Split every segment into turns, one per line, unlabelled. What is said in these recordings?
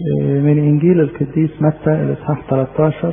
من إنجيل القديس متى الإصحاح 13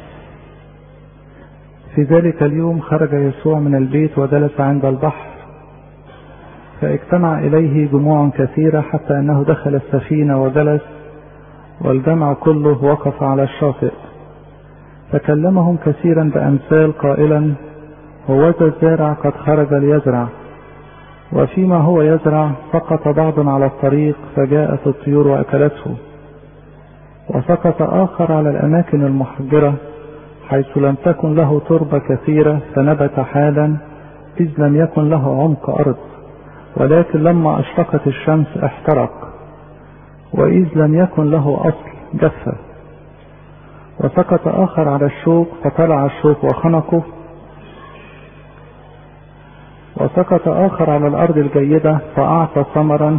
في ذلك اليوم خرج يسوع من البيت وجلس عند البحر فاجتمع إليه جموع كثيرة حتى أنه دخل السفينة وجلس والجمع كله وقف على الشاطئ فكلمهم كثيرا بأمثال قائلا هوذا الزارع قد خرج ليزرع وفيما هو يزرع سقط بعض على الطريق فجاءت الطيور وأكلته وسقط آخر على الأماكن المحجرة حيث لم تكن له تربة كثيرة فنبت حالا إذ لم يكن له عمق أرض ولكن لما أشرقت الشمس احترق وإذ لم يكن له أصل جف وسقط آخر على الشوك فطلع الشوك وخنقه وسقط آخر على الأرض الجيدة فأعطى ثمرا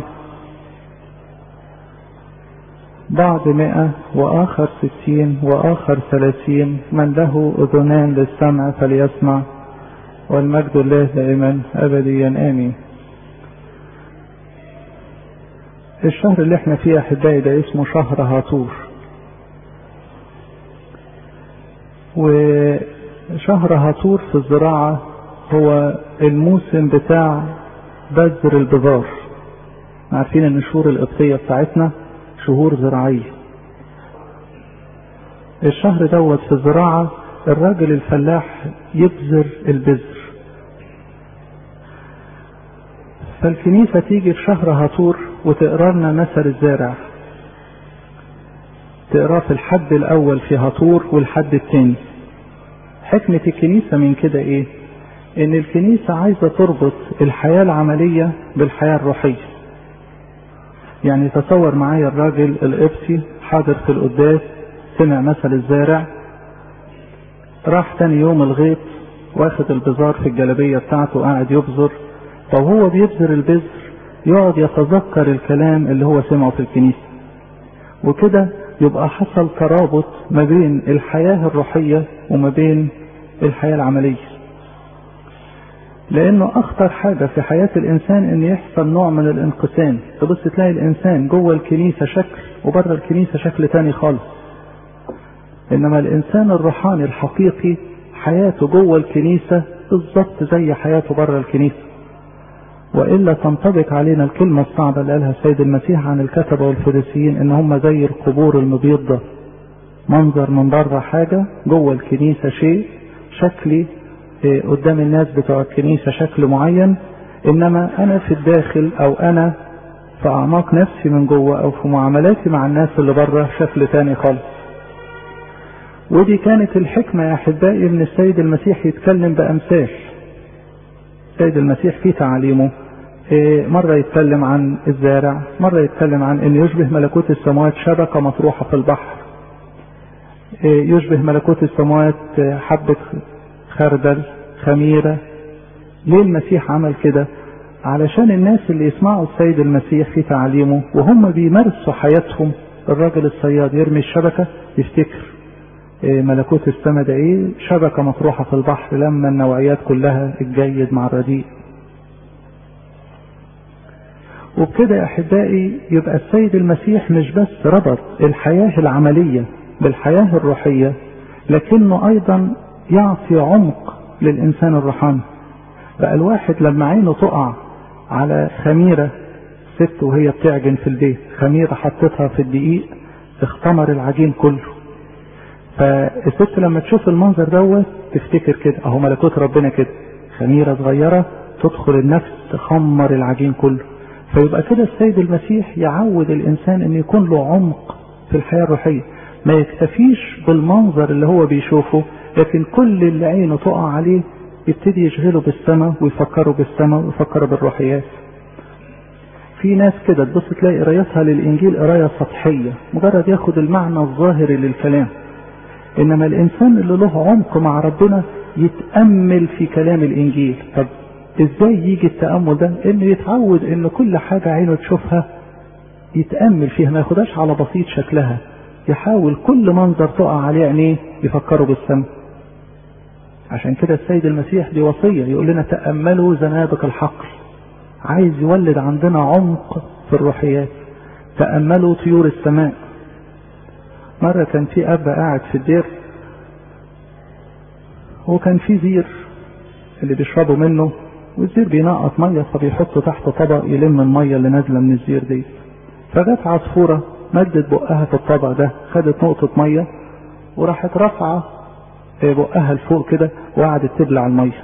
بعض مئة وآخر ستين وآخر ثلاثين من له أذنان للسمع فليسمع والمجد الله دائما أبديا آمين الشهر اللي احنا فيه أحبائي ده اسمه شهر هاتور وشهر هاتور في الزراعة هو الموسم بتاع بذر البذار عارفين ان الشهور القبطية بتاعتنا شهور زراعية الشهر دوت في الزراعة الراجل الفلاح يبذر البذر فالكنيسة تيجي في شهر هاتور وتقرا لنا مثل الزارع تقراه في الحد الأول في هاتور والحد الثاني حكمة الكنيسة من كده إيه؟ إن الكنيسة عايزة تربط الحياة العملية بالحياة الروحية. يعني تصور معايا الراجل القبطي حاضر في القداس سمع مثل الزارع راح تاني يوم الغيط واخد البذار في الجلبية بتاعته قاعد يبذر طب هو بيبذر البذر يقعد يتذكر الكلام اللي هو سمعه في الكنيسة وكده يبقى حصل ترابط ما بين الحياة الروحية وما بين الحياة العملية لانه اخطر حاجة في حياة الانسان ان يحصل نوع من الانقسام تبص تلاقي الانسان جوه الكنيسة شكل وبره الكنيسة شكل تاني خالص انما الانسان الروحاني الحقيقي حياته جوه الكنيسة بالظبط زي حياته بره الكنيسة والا تنطبق علينا الكلمة الصعبة اللي قالها السيد المسيح عن الكتبة والفريسيين ان هم زي القبور المبيضة منظر من بره حاجة جوه الكنيسة شيء شكلي قدام الناس بتوع الكنيسة شكل معين انما انا في الداخل او انا في اعماق نفسي من جوه او في معاملاتي مع الناس اللي بره شكل تاني خالص ودي كانت الحكمة يا احبائي ان السيد المسيح يتكلم بامثال السيد المسيح في تعاليمه مرة يتكلم عن الزارع مرة يتكلم عن ان يشبه ملكوت السماوات شبكة مطروحة في البحر يشبه ملكوت السماوات حبة خردل خميرة ليه المسيح عمل كده علشان الناس اللي يسمعوا السيد المسيح في تعليمه وهم بيمارسوا حياتهم الراجل الصياد يرمي الشبكة يفتكر ملكوت السماء ده ايه شبكة مطروحة في البحر لما النوعيات كلها الجيد مع الرديء وبكده يا احبائي يبقى السيد المسيح مش بس ربط الحياة العملية بالحياة الروحية لكنه ايضا يعطي عمق للإنسان الروحاني بقى الواحد لما عينه تقع على خميرة ست وهي بتعجن في البيت خميرة حطتها في الدقيق اختمر العجين كله فالست لما تشوف المنظر دوت تفتكر كده اهو ملكوت ربنا كده خميرة صغيرة تدخل النفس تخمر العجين كله فيبقى كده السيد المسيح يعود الانسان ان يكون له عمق في الحياة الروحية ما يكتفيش بالمنظر اللي هو بيشوفه لكن كل اللي عينه تقع عليه يبتدي يشغله بالسماء ويفكروا بالسماء ويفكروا بالروحيات في ناس كده تبص تلاقي قرايتها للانجيل قرايه سطحيه مجرد ياخد المعنى الظاهري للكلام انما الانسان اللي له عمق مع ربنا يتامل في كلام الانجيل طب ازاي يجي التامل ده انه يتعود ان كل حاجه عينه تشوفها يتامل فيها ما ياخدهاش على بسيط شكلها يحاول كل منظر تقع عليه عينيه يفكروا بالسماء عشان كده السيد المسيح دي وصية يقول لنا تأملوا زنابق الحقل عايز يولد عندنا عمق في الروحيات تأملوا طيور السماء مرة كان في أب قاعد في الدير وكان في زير اللي بيشربوا منه والزير بينقط مية فبيحطه تحت طبق يلم المية اللي نازلة من الزير دي فجت عصفورة مدت بقها في الطبق ده خدت نقطة مية وراحت رافعة بقها لفوق كده وقعدت تبلع المية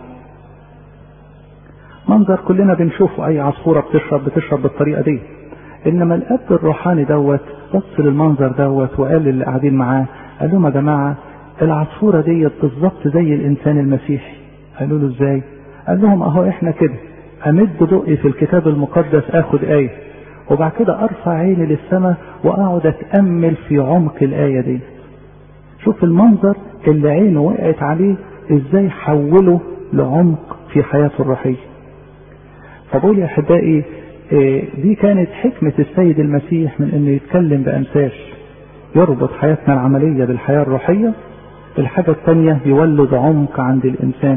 منظر كلنا بنشوفه أي عصفورة بتشرب بتشرب بالطريقة دي إنما الأب الروحاني دوت بص للمنظر دوت وقال للي قاعدين معاه قال لهم يا جماعة العصفورة ديت بالظبط زي الإنسان المسيحي قالوا له إزاي؟ قال لهم أهو إحنا كده أمد بقي في الكتاب المقدس آخد آية وبعد كده أرفع عيني للسماء وأقعد أتأمل في عمق الآية دي شوف المنظر اللي عينه وقعت عليه إزاي حوله لعمق في حياته الروحية فبقول يا أحبائي دي كانت حكمة السيد المسيح من انه يتكلم بامثال يربط حياتنا العملية بالحياة الروحية الحاجة الثانية يولد عمق عند الانسان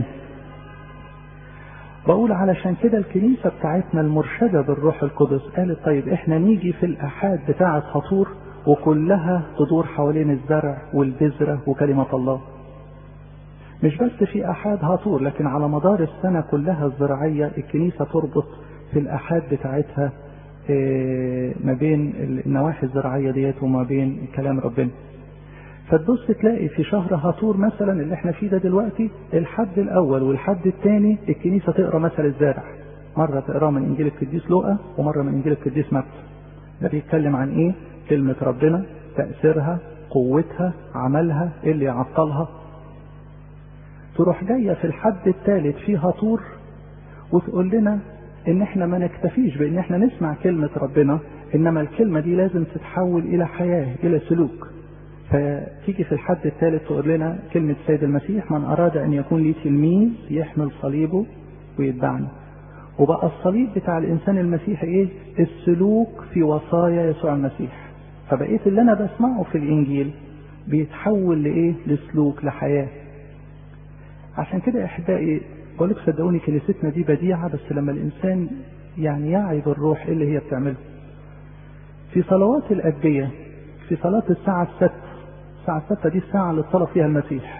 بقول علشان كده الكنيسة بتاعتنا المرشدة بالروح القدس قالت طيب احنا نيجي في الاحاد بتاعة هطور وكلها تدور حوالين الزرع والبذرة وكلمة الله مش بس في احاد هطور لكن على مدار السنة كلها الزراعية الكنيسة تربط في الآحاد بتاعتها ما بين النواحي الزراعية ديت وما بين كلام ربنا فتبص تلاقي في شهر هطور مثلا اللي احنا فيه ده دلوقتي الحد الأول والحد الثاني الكنيسة تقرا مثل الزارع مرة تقراه من إنجيل القديس لوقا ومرة من إنجيل القديس متى ده بيتكلم عن إيه؟ كلمة ربنا تأثيرها قوتها عملها إيه اللي يعطلها تروح جاية في الحد الثالث فيها طور وتقول لنا ان احنا ما نكتفيش بان احنا نسمع كلمة ربنا انما الكلمة دي لازم تتحول الى حياة الى سلوك فتيجي في الحد الثالث تقول لنا كلمة السيد المسيح من اراد ان يكون لي تلميذ يحمل صليبه ويتبعني وبقى الصليب بتاع الانسان المسيحي ايه السلوك في وصايا يسوع المسيح فبقيت اللي انا بسمعه في الانجيل بيتحول لايه لسلوك لحياة عشان كده يا احبائي بقول لك صدقوني كنيستنا دي بديعة بس لما الإنسان يعني يعي بالروح إيه اللي هي بتعمله. في صلوات الأدبية في صلاة الساعة الستة الساعة الستة دي الساعة اللي اتصلى فيها المسيح.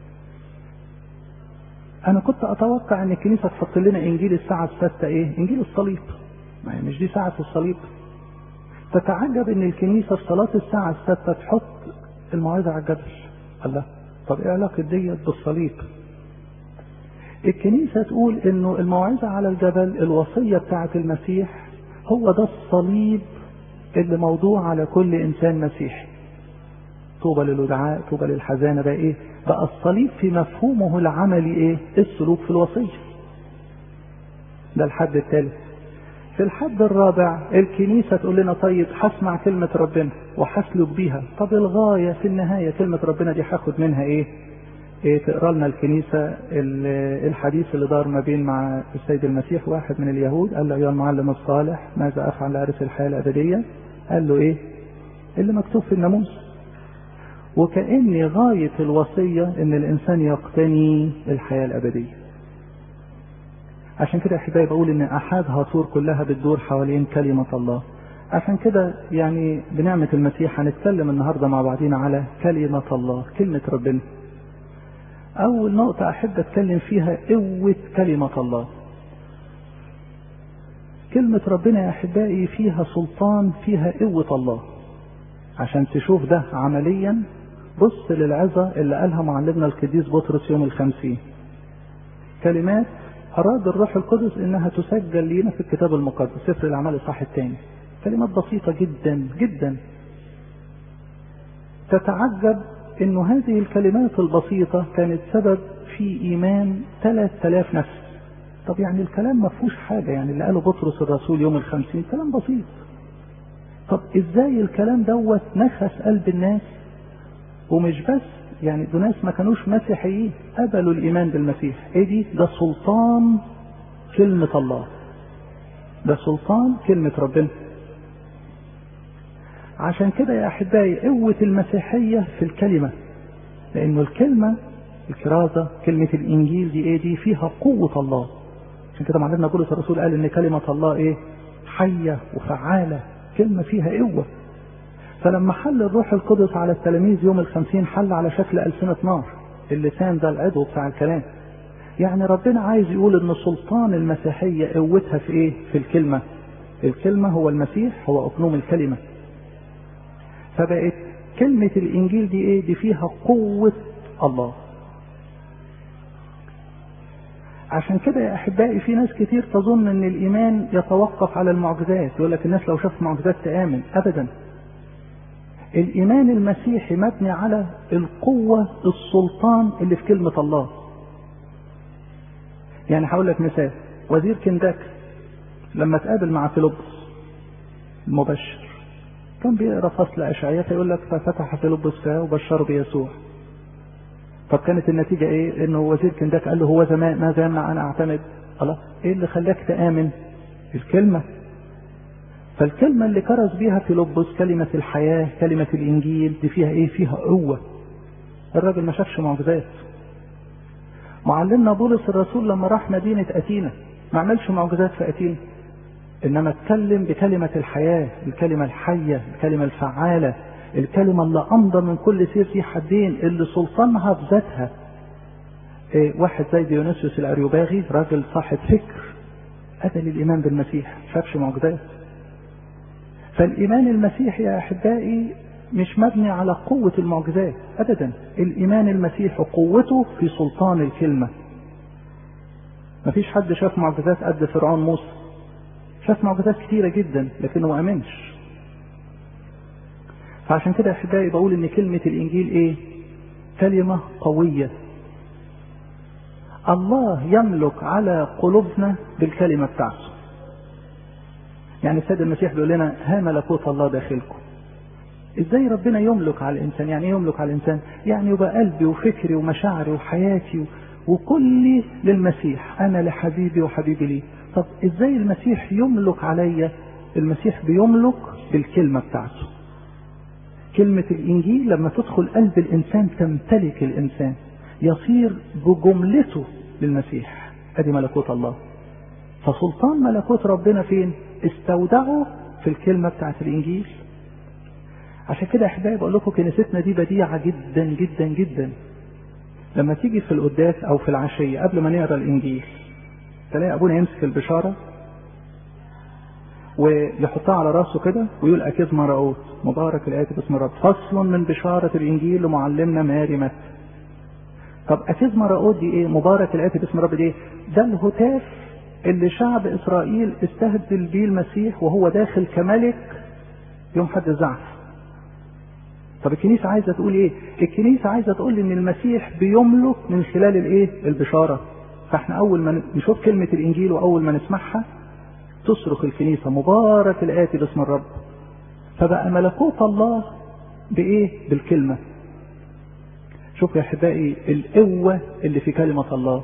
أنا كنت أتوقع إن الكنيسة تحط لنا إنجيل الساعة الستة إيه؟ إنجيل الصليب. ما هي مش دي ساعة الصليب. تتعجب إن الكنيسة في صلاة الساعة الستة تحط الموعظة على الجبل. الله طب إيه علاقة ديت بالصليب؟ الكنيسة تقول انه الموعظة على الجبل الوصية بتاعة المسيح هو ده الصليب اللي موضوع على كل انسان مسيحي طوبى للودعاء طوبى للحزانة بقى ايه بقى الصليب في مفهومه العملي ايه السلوك في الوصية ده الحد الثالث في الحد الرابع الكنيسة تقول لنا طيب هسمع كلمة ربنا وهسلك بيها طب الغاية في النهاية كلمة ربنا دي هاخد منها ايه إيه تقرا لنا الكنيسه الحديث اللي دار ما بين مع السيد المسيح واحد من اليهود قال له ايها المعلم الصالح ماذا افعل لارث الحياه الابديه؟ قال له ايه؟ اللي مكتوب في الناموس. وكأن غاية الوصية إن الإنسان يقتني الحياة الأبدية. عشان كده أحبائي بقول إن أحد هاتور كلها بتدور حوالين كلمة الله. عشان كده يعني بنعمة المسيح هنتكلم النهارده مع بعضينا على كلمة الله، كلمة ربنا. أول نقطة أحب أتكلم فيها قوة كلمة الله. كلمة ربنا يا أحبائي فيها سلطان فيها قوة الله. عشان تشوف ده عمليا بص للعظة اللي قالها معلمنا القديس بطرس يوم الخمسين. كلمات أراد الروح القدس إنها تسجل لينا في الكتاب المقدس سفر الأعمال الصح الثاني. كلمات بسيطة جدا جدا. تتعجب انه هذه الكلمات البسيطة كانت سبب في ايمان 3000 نفس طب يعني الكلام ما فيهوش حاجة يعني اللي قاله بطرس الرسول يوم الخمسين كلام بسيط طب ازاي الكلام دوت نخس قلب الناس ومش بس يعني دول ناس ما كانوش مسيحيين قبلوا الايمان بالمسيح ايه دي ده سلطان كلمة الله ده سلطان كلمة ربنا عشان كده يا احبائي قوة المسيحية في الكلمة لانه الكلمة الكرازة كلمة الانجيل دي ايه دي فيها قوة الله عشان كده معلمنا بولس الرسول قال ان كلمة الله ايه حية وفعالة كلمة فيها قوة فلما حل الروح القدس على التلاميذ يوم الخمسين حل على شكل ألسنة نار اللسان ده العضو بتاع الكلام يعني ربنا عايز يقول ان سلطان المسيحية قوتها في ايه في الكلمة الكلمة هو المسيح هو اقنوم الكلمة فبقت كلمة الانجيل دي ايه دي فيها قوة الله عشان كده يا احبائي في ناس كتير تظن ان الايمان يتوقف على المعجزات يقول لك الناس لو شافت معجزات تامن ابدا الايمان المسيحي مبني على القوة السلطان اللي في كلمة الله يعني هقول لك مثال وزير كنداك لما تقابل مع فيلبس المبشر كان بيقرا فصل اشعياء يقول لك ففتح فيلبس فاه وبشره بيسوع طب كانت النتيجة ايه انه وزير كنداك قال له هو زمان ماذا يمنع انا اعتمد الله ايه اللي خلاك تآمن الكلمة فالكلمة اللي كرز بيها فيلبس كلمة الحياة كلمة الانجيل دي فيها ايه فيها قوة الراجل ما شافش معجزات معلمنا بولس الرسول لما راح مدينة أتينا ما عملش معجزات في أتينا إنما اتكلم بكلمة الحياة الكلمة الحية الكلمة الفعالة الكلمة اللي أمضى من كل سير في حدين اللي سلطانها بذاتها إيه واحد زي ديونيسيوس الأريوباغي راجل صاحب فكر أتى للإيمان بالمسيح شافش معجزات فالإيمان المسيحي يا أحبائي مش مبني على قوة المعجزات أبدا الإيمان المسيحي قوته في سلطان الكلمة مفيش حد شاف معجزات قد فرعون موسى شاف معجزات كتيرة جدا لكنه ما أمنش فعشان كده يا أحبائي بقول إن كلمة الإنجيل إيه؟ كلمة قوية الله يملك على قلوبنا بالكلمة بتاعته يعني السيد المسيح بيقول لنا ها ملكوت الله داخلكم ازاي ربنا يملك على الانسان يعني ايه يملك على الانسان يعني يبقى قلبي وفكري ومشاعري وحياتي وكلي للمسيح انا لحبيبي وحبيبي لي طب ازاي المسيح يملك عليا المسيح بيملك بالكلمه بتاعته كلمة الإنجيل لما تدخل قلب الإنسان تمتلك الإنسان يصير بجملته للمسيح أدي ملكوت الله فسلطان ملكوت ربنا فين استودعه في الكلمة بتاعت الإنجيل عشان كده احبائي بقول لكم كنيستنا دي بديعه جدا جدا جدا لما تيجي في القداس او في العشيه قبل ما نقرا الانجيل تلاقي ابونا يمسك البشاره ويحطها على راسه كده ويقول اكيد مرقوت مبارك الآتي باسم الرب فصل من بشارة الإنجيل لمعلمنا ماري متى طب أكيد مرقوت دي إيه مبارك الآتي باسم الرب دي إيه ده الهتاف اللي شعب إسرائيل استهدل بيه المسيح وهو داخل كملك يوم حد الزعف طب الكنيسة عايزة تقول ايه الكنيسة عايزة تقول ان المسيح بيملك من خلال الايه البشارة فاحنا اول ما نشوف كلمة الانجيل واول ما نسمعها تصرخ الكنيسة مبارك الاتي باسم الرب فبقى ملكوت الله بايه بالكلمة شوف يا احبائي القوة اللي في كلمة الله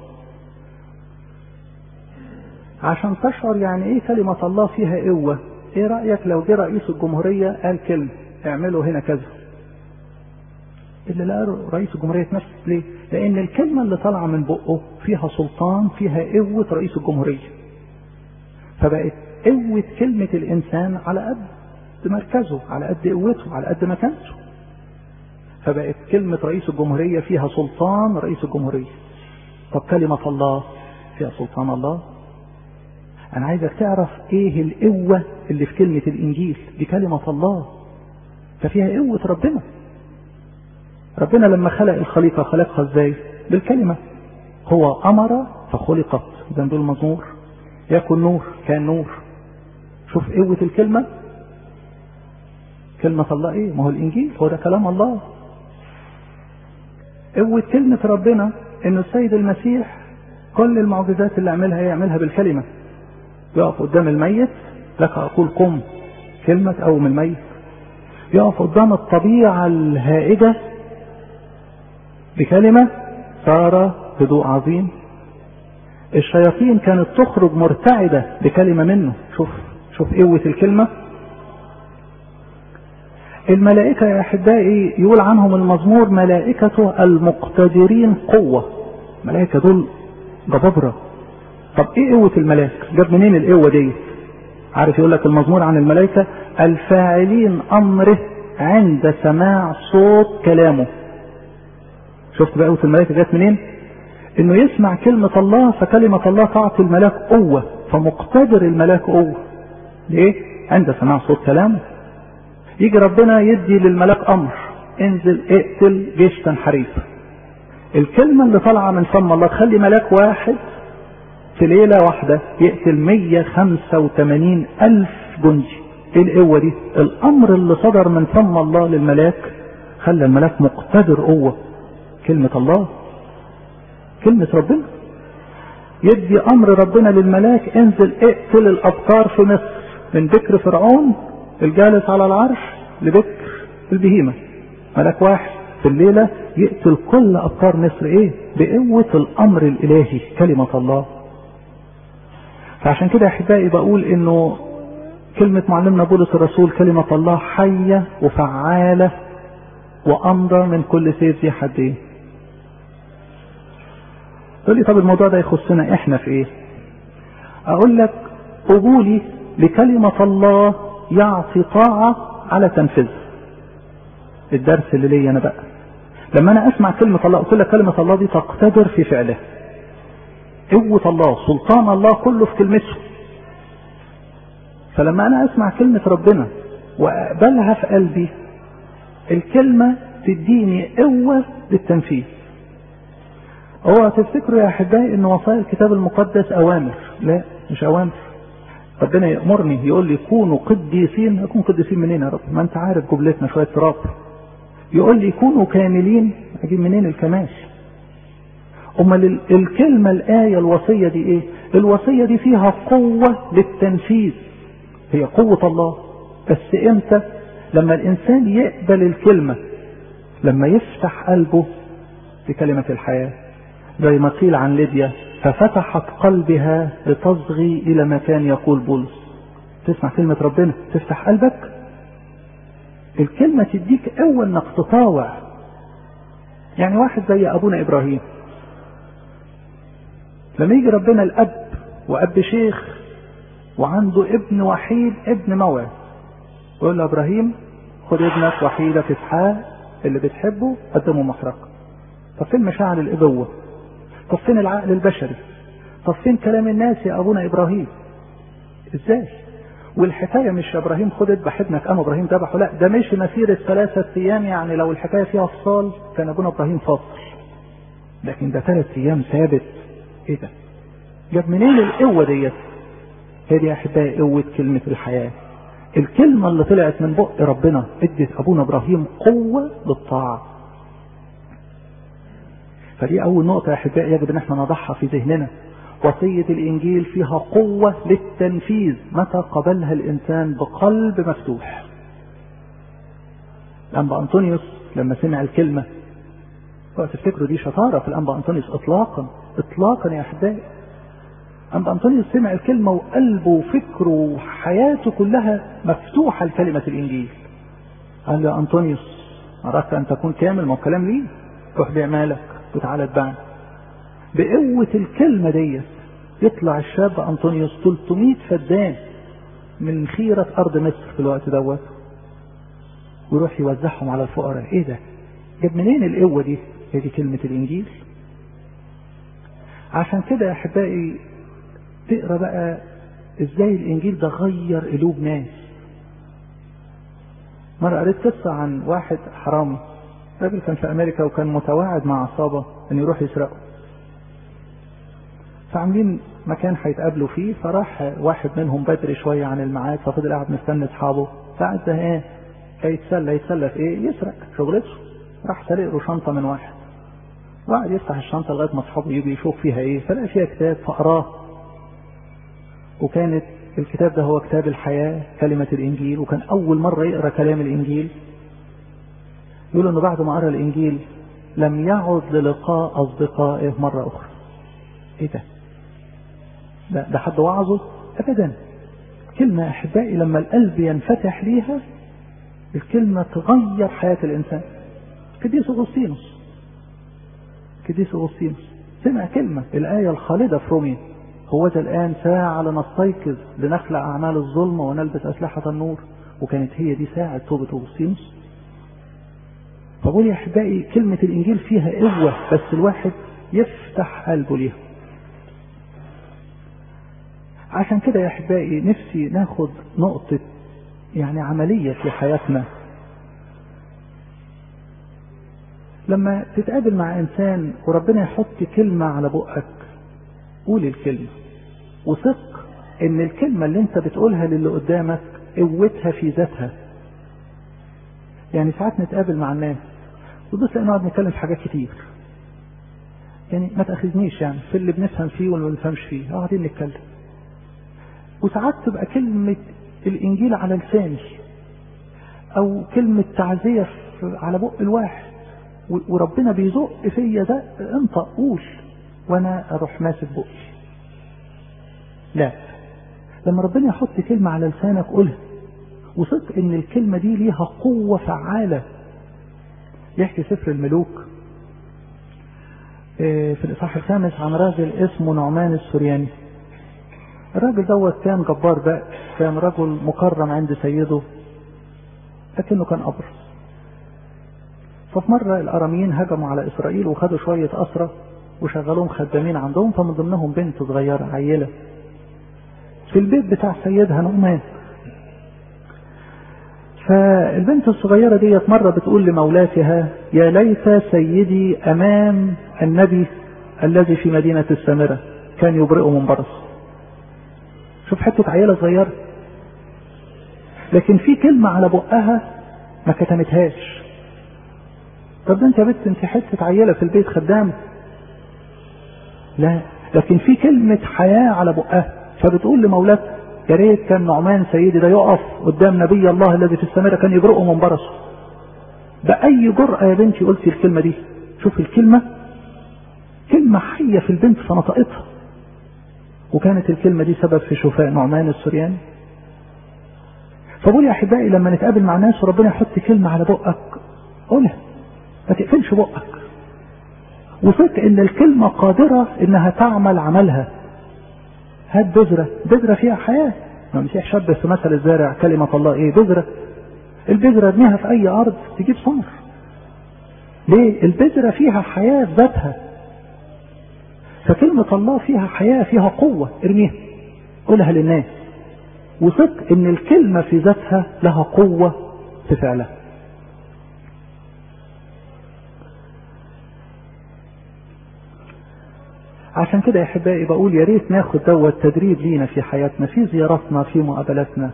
عشان تشعر يعني ايه كلمة الله فيها قوة ايه رأيك لو جه رئيس الجمهورية قال كلمة اعملوا هنا كذا اللي لقى رئيس الجمهورية نفسه ليه؟ لأن الكلمة اللي طالعة من بقه فيها سلطان فيها قوة رئيس الجمهورية. فبقت قوة كلمة الإنسان على قد مركزه، على قد قوته، على قد مكانته. فبقت كلمة رئيس الجمهورية فيها سلطان رئيس الجمهورية. طب كلمة الله فيها سلطان الله؟ أنا عايزك تعرف إيه القوة اللي في كلمة الإنجيل، دي كلمة الله. ففيها قوة ربنا. ربنا لما خلق الخليقة خلقها ازاي بالكلمة هو أمر فخلقت إذا دول مزمور يكن نور كان نور شوف قوة الكلمة كلمة الله ايه ما هو الإنجيل هو ده كلام الله قوة كلمة ربنا إن السيد المسيح كل المعجزات اللي عملها يعملها بالكلمة يقف قدام الميت لك أقول قم كلمة تقوم الميت يقف قدام الطبيعة الهائجة بكلمة صار هدوء عظيم الشياطين كانت تخرج مرتعدة بكلمة منه شوف شوف قوة الكلمة الملائكة يا أحبائي يقول عنهم المزمور ملائكة المقتدرين قوة ملائكة دول جبابرة طب ايه قوة الملاك جاب منين القوة دي عارف يقول لك المزمور عن الملائكة الفاعلين أمره عند سماع صوت كلامه شفت بقى قوة الملائكة جت منين انه يسمع كلمة الله فكلمة الله تعطي الملاك قوة فمقتدر الملاك قوة ليه عند سماع صوت كلامه يجي ربنا يدي للملاك امر انزل اقتل جيش تنحريف الكلمة اللي طالعة من فم الله تخلي ملاك واحد في ليلة واحدة يقتل 185 ألف جندي ايه القوة دي الامر اللي صدر من فم الله للملاك خلى الملاك مقتدر قوة كلمة الله كلمة ربنا يدي امر ربنا للملاك انزل اقتل الابكار في مصر من بكر فرعون الجالس على العرش لبكر البهيمة ملاك واحد في الليلة يقتل كل ابكار مصر ايه بقوة الامر الالهي كلمة الله فعشان كده احبائي بقول انه كلمة معلمنا بولس الرسول كلمة الله حية وفعالة وامضى من كل سيف ذي حدين تقول لي طب الموضوع ده يخصنا احنا في ايه اقول لك قبولي لكلمة الله يعطي طاعة على تنفيذها الدرس اللي ليا انا بقى لما انا اسمع كلمة الله قلت لك كلمة الله دي تقتدر في فعلها قوة الله سلطان الله كله في كلمته فلما انا اسمع كلمة ربنا واقبلها في قلبي الكلمة تديني قوة للتنفيذ هو تفتكروا يا احبائي ان وصايا الكتاب المقدس اوامر لا مش اوامر ربنا يامرني يقول لي كونوا قديسين اكون قديسين منين يا رب ما انت عارف جملتنا شويه تراب يقول لي كونوا كاملين اجيب منين الكمال امال الكلمه الايه الوصيه دي ايه الوصيه دي فيها قوه للتنفيذ هي قوه الله بس امتى لما الانسان يقبل الكلمه لما يفتح قلبه لكلمه الحياه زي ما قيل عن ليديا ففتحت قلبها لتصغي الى ما كان يقول بولس تسمع كلمة ربنا تفتح قلبك الكلمة تديك قوة انك تطاوع يعني واحد زي ابونا ابراهيم لما يجي ربنا الاب واب شيخ وعنده ابن وحيد ابن موعد يقول له ابراهيم خد ابنك وحيدك اسحاق اللي بتحبه قدمه محرقه طب فين مشاعر الابوه طب فين العقل البشري طب فين كلام الناس يا ابونا ابراهيم ازاي والحكاية مش يا ابراهيم خد اذبح ابنك قام ابراهيم ذبحه لا ده مشي مسيرة ثلاثة ايام يعني لو الحكاية فيها فصال كان ابونا ابراهيم فاصل لكن ده ثلاث ايام ثابت ايه ده جاب منين القوة ديت هي دي يا احبائي قوة كلمة الحياة الكلمة اللي طلعت من بق ربنا ادت ابونا ابراهيم قوة للطاعة فدي أول نقطة يا أحبائي يجب أن احنا نضعها في ذهننا وصية الإنجيل فيها قوة للتنفيذ متى قبلها الإنسان بقلب مفتوح الأنبا أنطونيوس لما سمع الكلمة تفتكروا دي شطارة في الأنبا أنطونيوس إطلاقا إطلاقا يا أحبائي أنبا أنطونيوس سمع الكلمة وقلبه وفكره وحياته كلها مفتوحة لكلمة الإنجيل قال يا أنطونيوس أردت أن تكون كامل ما هو كلام ليه روح بيع مالك وتعالى اتبعني بقوة الكلمة ديت يطلع الشاب أنطونيوس 300 فدان من خيرة أرض مصر في الوقت دوت ويروح يوزعهم على الفقراء إيه ده؟ جاب منين القوة دي؟ هي دي كلمة الإنجيل عشان كده يا أحبائي تقرا بقى إزاي الإنجيل ده غير قلوب ناس مرة قريت قصة عن واحد حرامي راجل كان في امريكا وكان متواعد مع عصابه ان يروح يسرقوا فعاملين مكان هيتقابلوا فيه فراح واحد منهم بدري شويه عن الميعاد ففضل قاعد مستني اصحابه فقعد زهقان يتسلى يتسلى في ايه يسرق شغلته راح سرق له شنطه من واحد وقعد يفتح الشنطه لغايه ما اصحابه يجي يشوف فيها ايه فلقى فيها كتاب فقراه وكانت الكتاب ده هو كتاب الحياه كلمه الانجيل وكان اول مره يقرا كلام الانجيل يقول انه بعد ما قرا الانجيل لم يعد للقاء اصدقائه مره اخرى ايه ده ده, ده حد وعظه ابدا كلمة احبائي لما القلب ينفتح ليها الكلمة تغير حياة الانسان قديس اغسطينوس قديس اغسطينوس سمع كلمة الآية الخالدة في روميا هو ذا الآن ساعة لنستيقظ لنخلع أعمال الظلم ونلبس أسلحة النور وكانت هي دي ساعة توبة أغسطينوس فقول يا احبائي كلمة الانجيل فيها قوة بس الواحد يفتح قلبه ليها عشان كده يا احبائي نفسي ناخد نقطة يعني عملية في حياتنا لما تتقابل مع انسان وربنا يحط كلمة على بقك قول الكلمة وثق ان الكلمة اللي انت بتقولها للي قدامك قوتها في ذاتها يعني ساعات نتقابل مع الناس وبص نقعد نتكلم في حاجات كتير يعني ما تاخذنيش يعني في اللي بنفهم فيه واللي ما بنفهمش فيه قاعدين نتكلم وساعات تبقى كلمة الإنجيل على لساني أو كلمة تعزية على بق الواحد وربنا بيزق فيا ده انت قول وانا اروح ماسك بقي لا لما ربنا يحط كلمة على لسانك قولها وثق ان الكلمة دي ليها قوة فعالة يحكي سفر الملوك في الإصحاح الخامس عن راجل اسمه نعمان السورياني الراجل دوت كان جبار بقى كان رجل مكرم عند سيده لكنه كان أبرص ففي مرة الأراميين هجموا على إسرائيل وخدوا شوية أسرة وشغلوهم خدامين عندهم فمن ضمنهم بنت صغيرة عيلة في البيت بتاع سيدها نعمان فالبنت الصغيرة ديت مرة بتقول لمولاتها يا ليت سيدي أمام النبي الذي في مدينة السامرة كان يبرئه من برص شوف حتة عيلة صغيرة لكن في كلمة على بقها ما كتمتهاش طب ده انت يا بنت انت حتة عيلة في البيت خدامة لا لكن في كلمة حياة على بقها فبتقول لمولاتها يا ريت كان نعمان سيدي ده يقف قدام نبي الله الذي في السماء كان يبرئه من برصه بأي جرأة يا بنتي قلتي الكلمة دي شوف الكلمة كلمة حية في البنت فنطقتها وكانت الكلمة دي سبب في شفاء نعمان السرياني فبقول يا أحبائي لما نتقابل مع ناس وربنا يحط كلمة على بقك قولها ما تقفلش بقك وثق ان الكلمة قادرة انها تعمل عملها هات بذرة بذرة فيها حياة ما مسيح شبه في مثل الزارع كلمة الله ايه بذرة البذرة ارميها في اي ارض تجيب ثمر ليه البذرة فيها حياة في ذاتها فكلمة الله فيها حياة فيها قوة ارميها قولها للناس وثق ان الكلمة في ذاتها لها قوة في فعلها عشان كده يا احبائي بقول يا ريت ناخد دوت تدريب لينا في حياتنا في زياراتنا في مقابلاتنا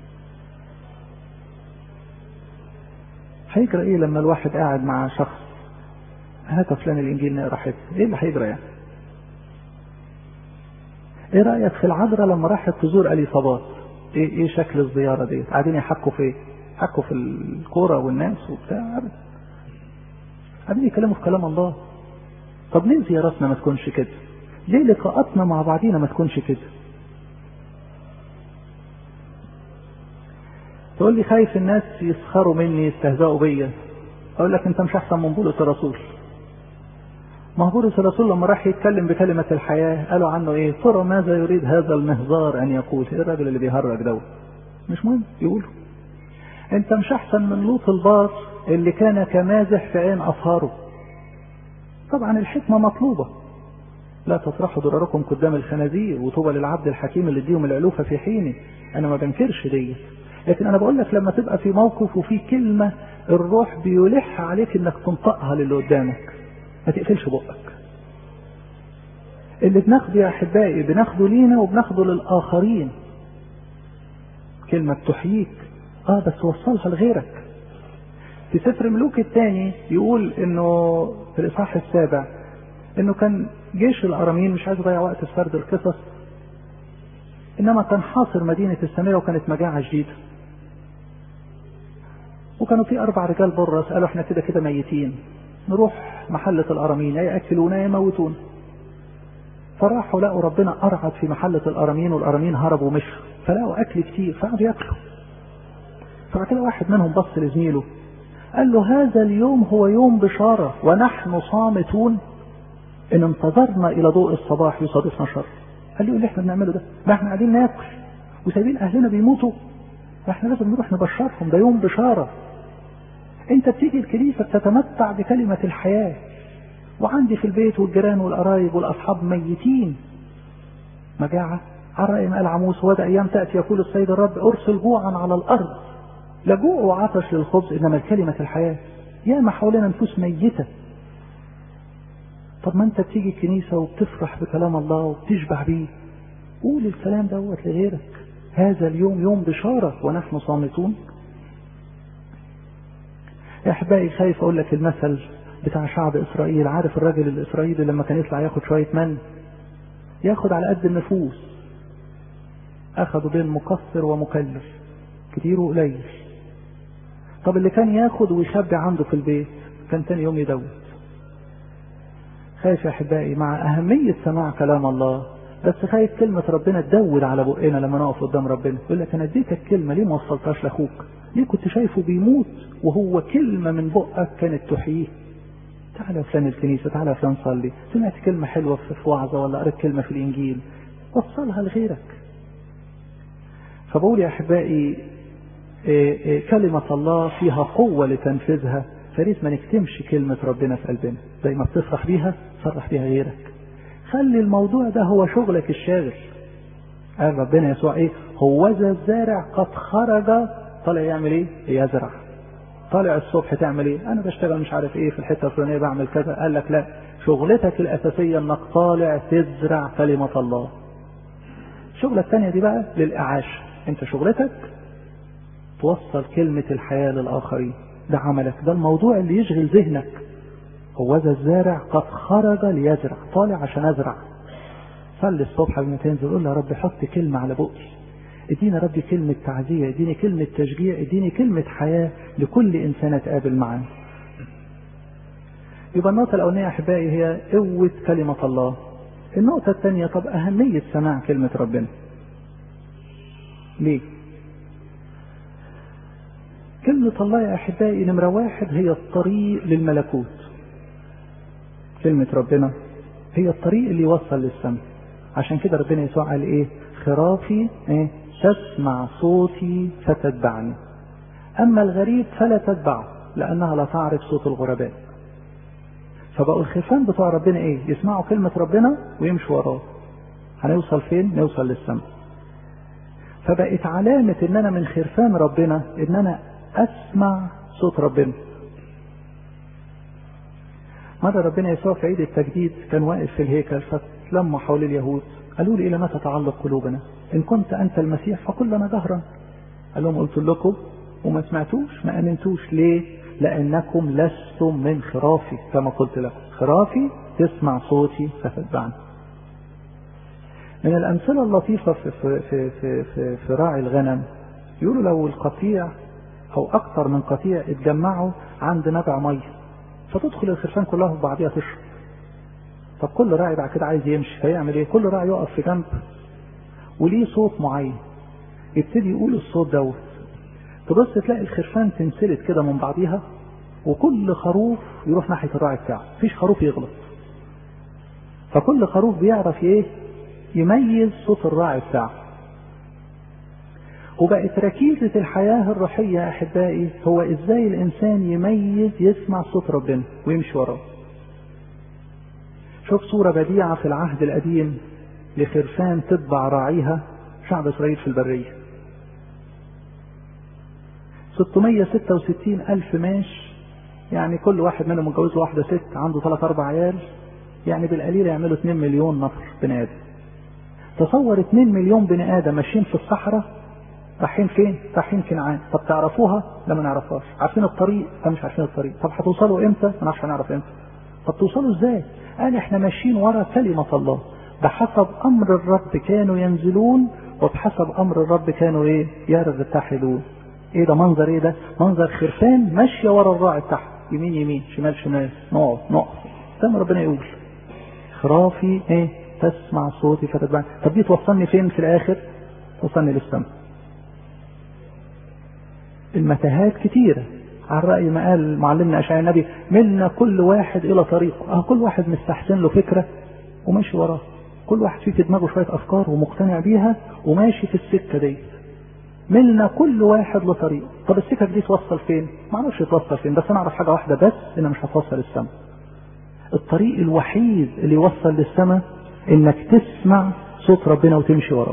هيجرى ايه لما الواحد قاعد مع شخص هات فلان الانجيل نقرا حته ايه اللي هيجرى يعني ايه رايك في العذراء لما راحت تزور اليصابات ايه ايه شكل الزياره دي قاعدين يحكوا في ايه يحكوا في الكوره والناس وبتاع قاعدين يتكلموا في كلام الله طب ليه زياراتنا ما تكونش كده ليه لقاءاتنا مع بعضينا ما تكونش كده تقول لي خايف الناس يسخروا مني يستهزئوا بيا اقول لك انت مش احسن من بولس الرسول ما هو بولس الرسول لما راح يتكلم بكلمة الحياة قالوا عنه ايه ترى ماذا يريد هذا المهزار ان يقول ايه الراجل اللي بيهرج دوت مش مهم يقولوا انت مش احسن من لوط البار اللي كان كمازح في عين اصهاره طبعا الحكمة مطلوبة لا تطرحوا ضرركم قدام الخنازير وطوبى للعبد الحكيم اللي اديهم العلوفة في حينه انا ما بنكرش دي لكن انا بقول لك لما تبقى في موقف وفي كلمة الروح بيلح عليك انك تنطقها للي قدامك ما تقفلش بقك اللي بناخده يا احبائي بناخده لينا وبناخده للاخرين كلمة تحييك اه بس وصلها لغيرك في سفر ملوك الثاني يقول انه في الاصحاح السابع انه كان جيش الاراميين مش عايز اضيع وقت في سرد القصص انما كان حاصر مدينة السامرة وكانت مجاعة شديدة وكانوا في اربع رجال برص قالوا احنا كده كده ميتين نروح محلة الاراميين يا ياكلونا يا يموتونا فراحوا لقوا ربنا ارعد في محلة الاراميين والاراميين هربوا ومشوا فلقوا اكل كتير فقعدوا ياكلوا فبعد كده واحد منهم بص لزميله قال له هذا اليوم هو يوم بشارة ونحن صامتون إن انتظرنا إلى ضوء الصباح يصادفنا شر قال له اللي احنا بنعمله ده ما احنا قاعدين ناكل وسايبين أهلنا بيموتوا فاحنا لازم نروح نبشرهم ده يوم بشارة انت بتيجي الكنيسة بتتمتع بكلمة الحياة وعندي في البيت والجيران والقرايب والاصحاب ميتين مجاعة على رأي ما قال عموس وده ايام تأتي يقول السيد الرب ارسل جوعا على الارض لا جوع وعطش للخبز انما كلمة الحياة ياما حوالينا نفوس ميتة طب ما انت بتيجي الكنيسة وبتفرح بكلام الله وبتشبع بيه قول الكلام دوت لغيرك هذا اليوم يوم بشارة ونحن صامتون يا احبائي خايف اقول لك المثل بتاع شعب اسرائيل عارف الراجل الاسرائيلي لما كان يطلع ياخد شوية من ياخد على قد النفوس اخدوا بين مقصر ومكلف كتير وقليل طب اللي كان ياخد ويخبي عنده في البيت كان تاني يوم يدوت خايف يا احبائي مع اهمية سماع كلام الله بس خايف كلمة ربنا تدود على بقنا لما نقف قدام ربنا يقول لك انا اديتك كلمة ليه ما وصلتهاش لاخوك ليه كنت شايفه بيموت وهو كلمة من بقك كانت تحييه تعالى يا فلان الكنيسة تعالى يا فلان صلي سمعت كلمة حلوة في وعظة ولا قريت كلمة في الإنجيل وصلها لغيرك فبقول يا أحبائي إيه إيه كلمة الله فيها قوة لتنفيذها فريت ما نكتمش كلمة ربنا في قلبنا زي ما بتفرح بيها فرح بيها غيرك خلي الموضوع ده هو شغلك الشاغل قال ربنا يسوع ايه هو ذا الزارع قد خرج طالع يعمل ايه يزرع طالع الصبح تعمل ايه انا بشتغل مش عارف ايه في الحته الفلانيه بعمل كذا قال لك لا شغلتك الاساسيه انك طالع تزرع كلمه الله الشغله الثانيه دي بقى للاعاشه انت شغلتك توصل كلمه الحياه للاخرين ده عملك ده الموضوع اللي يشغل ذهنك هو ذا الزارع قد خرج ليزرع طالع عشان ازرع صلي الصبح قبل ما تنزل قول يا رب حط كلمه على بقي ادينا ربي كلمة تعزية اديني كلمة تشجيع اديني كلمة حياة لكل انسان اتقابل معاه يبقى النقطة الأولانية أحبائي هي قوة كلمة الله النقطة الثانية طب أهمية سماع كلمة ربنا ليه كلمة الله يا أحبائي نمرة واحد هي الطريق للملكوت كلمة ربنا هي الطريق اللي يوصل للسماء عشان كده ربنا يسوع قال ايه خرافي ايه تسمع صوتي فتتبعني أما الغريب فلا تتبعه لأنها لا تعرف صوت الغرباء فبقوا الخرفان بتوع ربنا إيه يسمعوا كلمة ربنا ويمشوا وراه هنوصل فين نوصل للسماء فبقت علامة إن أنا من خرفان ربنا إن أنا أسمع صوت ربنا مرة ربنا يسوع في عيد التجديد كان واقف في الهيكل فلما حول اليهود قالوا لي إلى متى تعلق قلوبنا إن كنت أنت المسيح فقل لنا جهرا قال لهم قلت لكم وما سمعتوش ما أمنتوش ليه لأنكم لستم من خرافي كما قلت لكم خرافي تسمع صوتي فتتبعني من الأمثلة اللطيفة في, في, في, في, في, في راعي الغنم يقولوا لو القطيع أو أكثر من قطيع اتجمعوا عند نبع مية فتدخل الخرفان كلها في بعضها تشرب طب كل راعي بعد كده عايز يمشي فيعمل ايه كل راعي يقف في جنب وليه صوت معين يبتدي يقول الصوت دوت تبص تلاقي الخرفان تنسلت كده من بعضيها وكل خروف يروح ناحية الراعي بتاعه مفيش خروف يغلط فكل خروف بيعرف ايه يميز صوت الراعي بتاعه وبقت ركيزة الحياة الروحية يا أحبائي هو إزاي الإنسان يميز يسمع صوت ربنا ويمشي وراه شوف صورة بديعة في العهد القديم لخرفان تتبع راعيها شعب إسرائيل في البرية 666 ألف ماش يعني كل واحد منهم متجوز واحدة ست عنده ثلاث أربع عيال يعني بالقليل يعملوا 2 مليون نفر بني آدم تصور 2 مليون بني آدم ماشيين في الصحراء رايحين فين؟ رايحين كنعان طب تعرفوها؟ لا ما نعرفهاش عارفين الطريق؟ لا مش عارفين الطريق طب هتوصلوا امتى؟ ما نعرفش هنعرف امتى طب توصلوا ازاي؟ قال احنا ماشيين ورا كلمة الله بحسب امر الرب كانوا ينزلون وبحسب امر الرب كانوا ايه يرتحلون ايه ده منظر ايه ده منظر خرفان ماشية ورا الراعي بتاعها يمين يمين شمال شمال نقعد نقف زي ما ربنا يقول خرافي ايه تسمع صوتي فتتبعني طب دي توصلني فين في الاخر توصلني للسماء المتاهات كتيرة على رأي ما قال معلمنا أشعياء النبي منا كل واحد إلى طريقه أه كل واحد مستحسن له فكرة وماشي وراه كل واحد فيه في دماغه شوية أفكار ومقتنع بيها وماشي في السكة دي ملنا كل واحد له طريق طب السكك دي توصل فين ما اعرفش توصل فين بس انا اعرف حاجه واحده بس انها مش هتوصل السماء الطريق الوحيد اللي يوصل للسماء انك تسمع صوت ربنا وتمشي وراه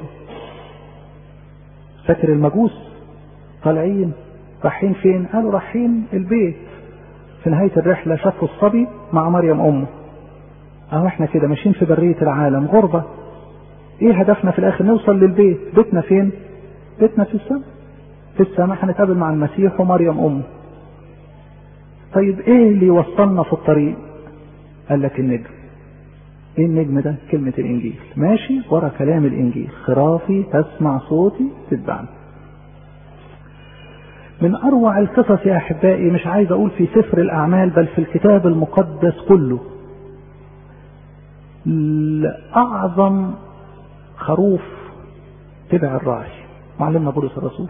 فاكر المجوس طالعين رايحين فين قالوا رايحين البيت في نهاية الرحلة شافوا الصبي مع مريم أمه أهو احنا كده ماشيين في برية العالم غربة ايه هدفنا في الاخر نوصل للبيت بيتنا فين بيتنا في السماء في السماء هنتقابل مع المسيح ومريم امه طيب ايه اللي يوصلنا في الطريق قال لك النجم ايه النجم ده كلمة الانجيل ماشي ورا كلام الانجيل خرافي تسمع صوتي تتبعني من اروع القصص يا احبائي مش عايز اقول في سفر الاعمال بل في الكتاب المقدس كله اعظم خروف تبع الراعي معلمنا بولس الرسول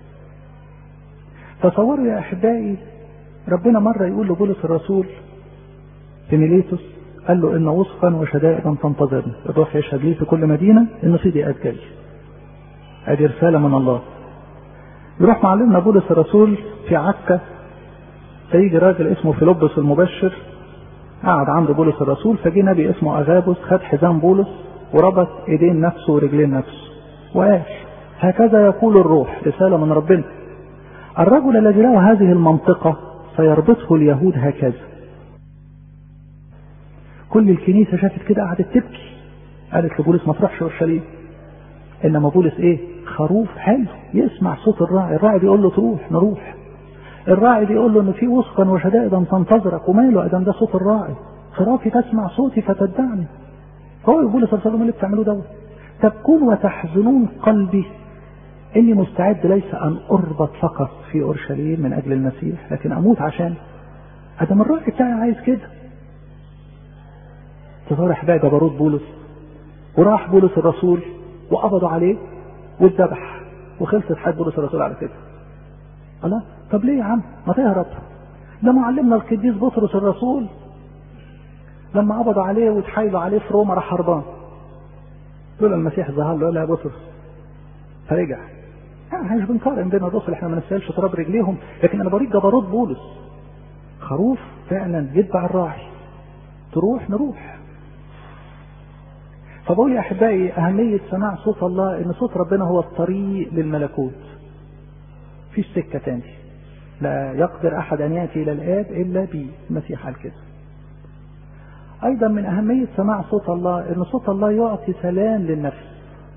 تصوروا يا احبائي ربنا مرة يقول لبولس الرسول في ميليتوس قال له ان وصفا وشدائدا تنتظرني الروح يشهد لي في كل مدينة ان في ضيقات جاي ادي رسالة من الله يروح معلمنا بولس الرسول في عكا فيجي راجل اسمه فيلبس المبشر قعد عند بولس الرسول فجي نبي اسمه اغابوس خد حزام بولس وربط ايدين نفسه ورجلين نفسه وقال هكذا يقول الروح رسالة من ربنا الرجل الذي له هذه المنطقة سيربطه اليهود هكذا كل الكنيسة شافت كده قعدت تبكي قالت لبولس ما تروحش اورشليم انما بولس ايه خروف حلو يسمع صوت الراعي الراعي بيقول له تروح نروح الراعي بيقول له ان في وسخا وشدائدا تنتظرك وماله ادم ده صوت الراعي خرافي تسمع صوتي فتتبعني هو يقول لصلى الله اللي بتعملوه دوت تبكون وتحزنون قلبي اني مستعد ليس ان اربط فقط في اورشليم من اجل المسيح لكن اموت عشان ادم الراعي بتاعي عايز كده تصور احبائي جبروت بولس وراح بولس الرسول وقبضوا عليه واتذبح وخلصت حياه بولس الرسول على كده الله طب ليه يا عم ما تهرب ده معلمنا القديس بطرس الرسول لما قبضوا عليه واتحايلوا عليه في روما راح هربان دول المسيح ظهر له يا بطرس فرجع احنا مش بنقارن بين الرسل احنا ما نسالش تراب رجليهم لكن انا بوريك جبروت بولس خروف فعلا يتبع الراعي تروح نروح فبقول يا احبائي اهميه سماع صوت الله ان صوت ربنا هو الطريق للملكوت فيش سكه تاني لا يقدر احد ان ياتي الى الاب الا بي المسيح قال كده ايضا من اهميه سماع صوت الله ان صوت الله يعطي سلام للنفس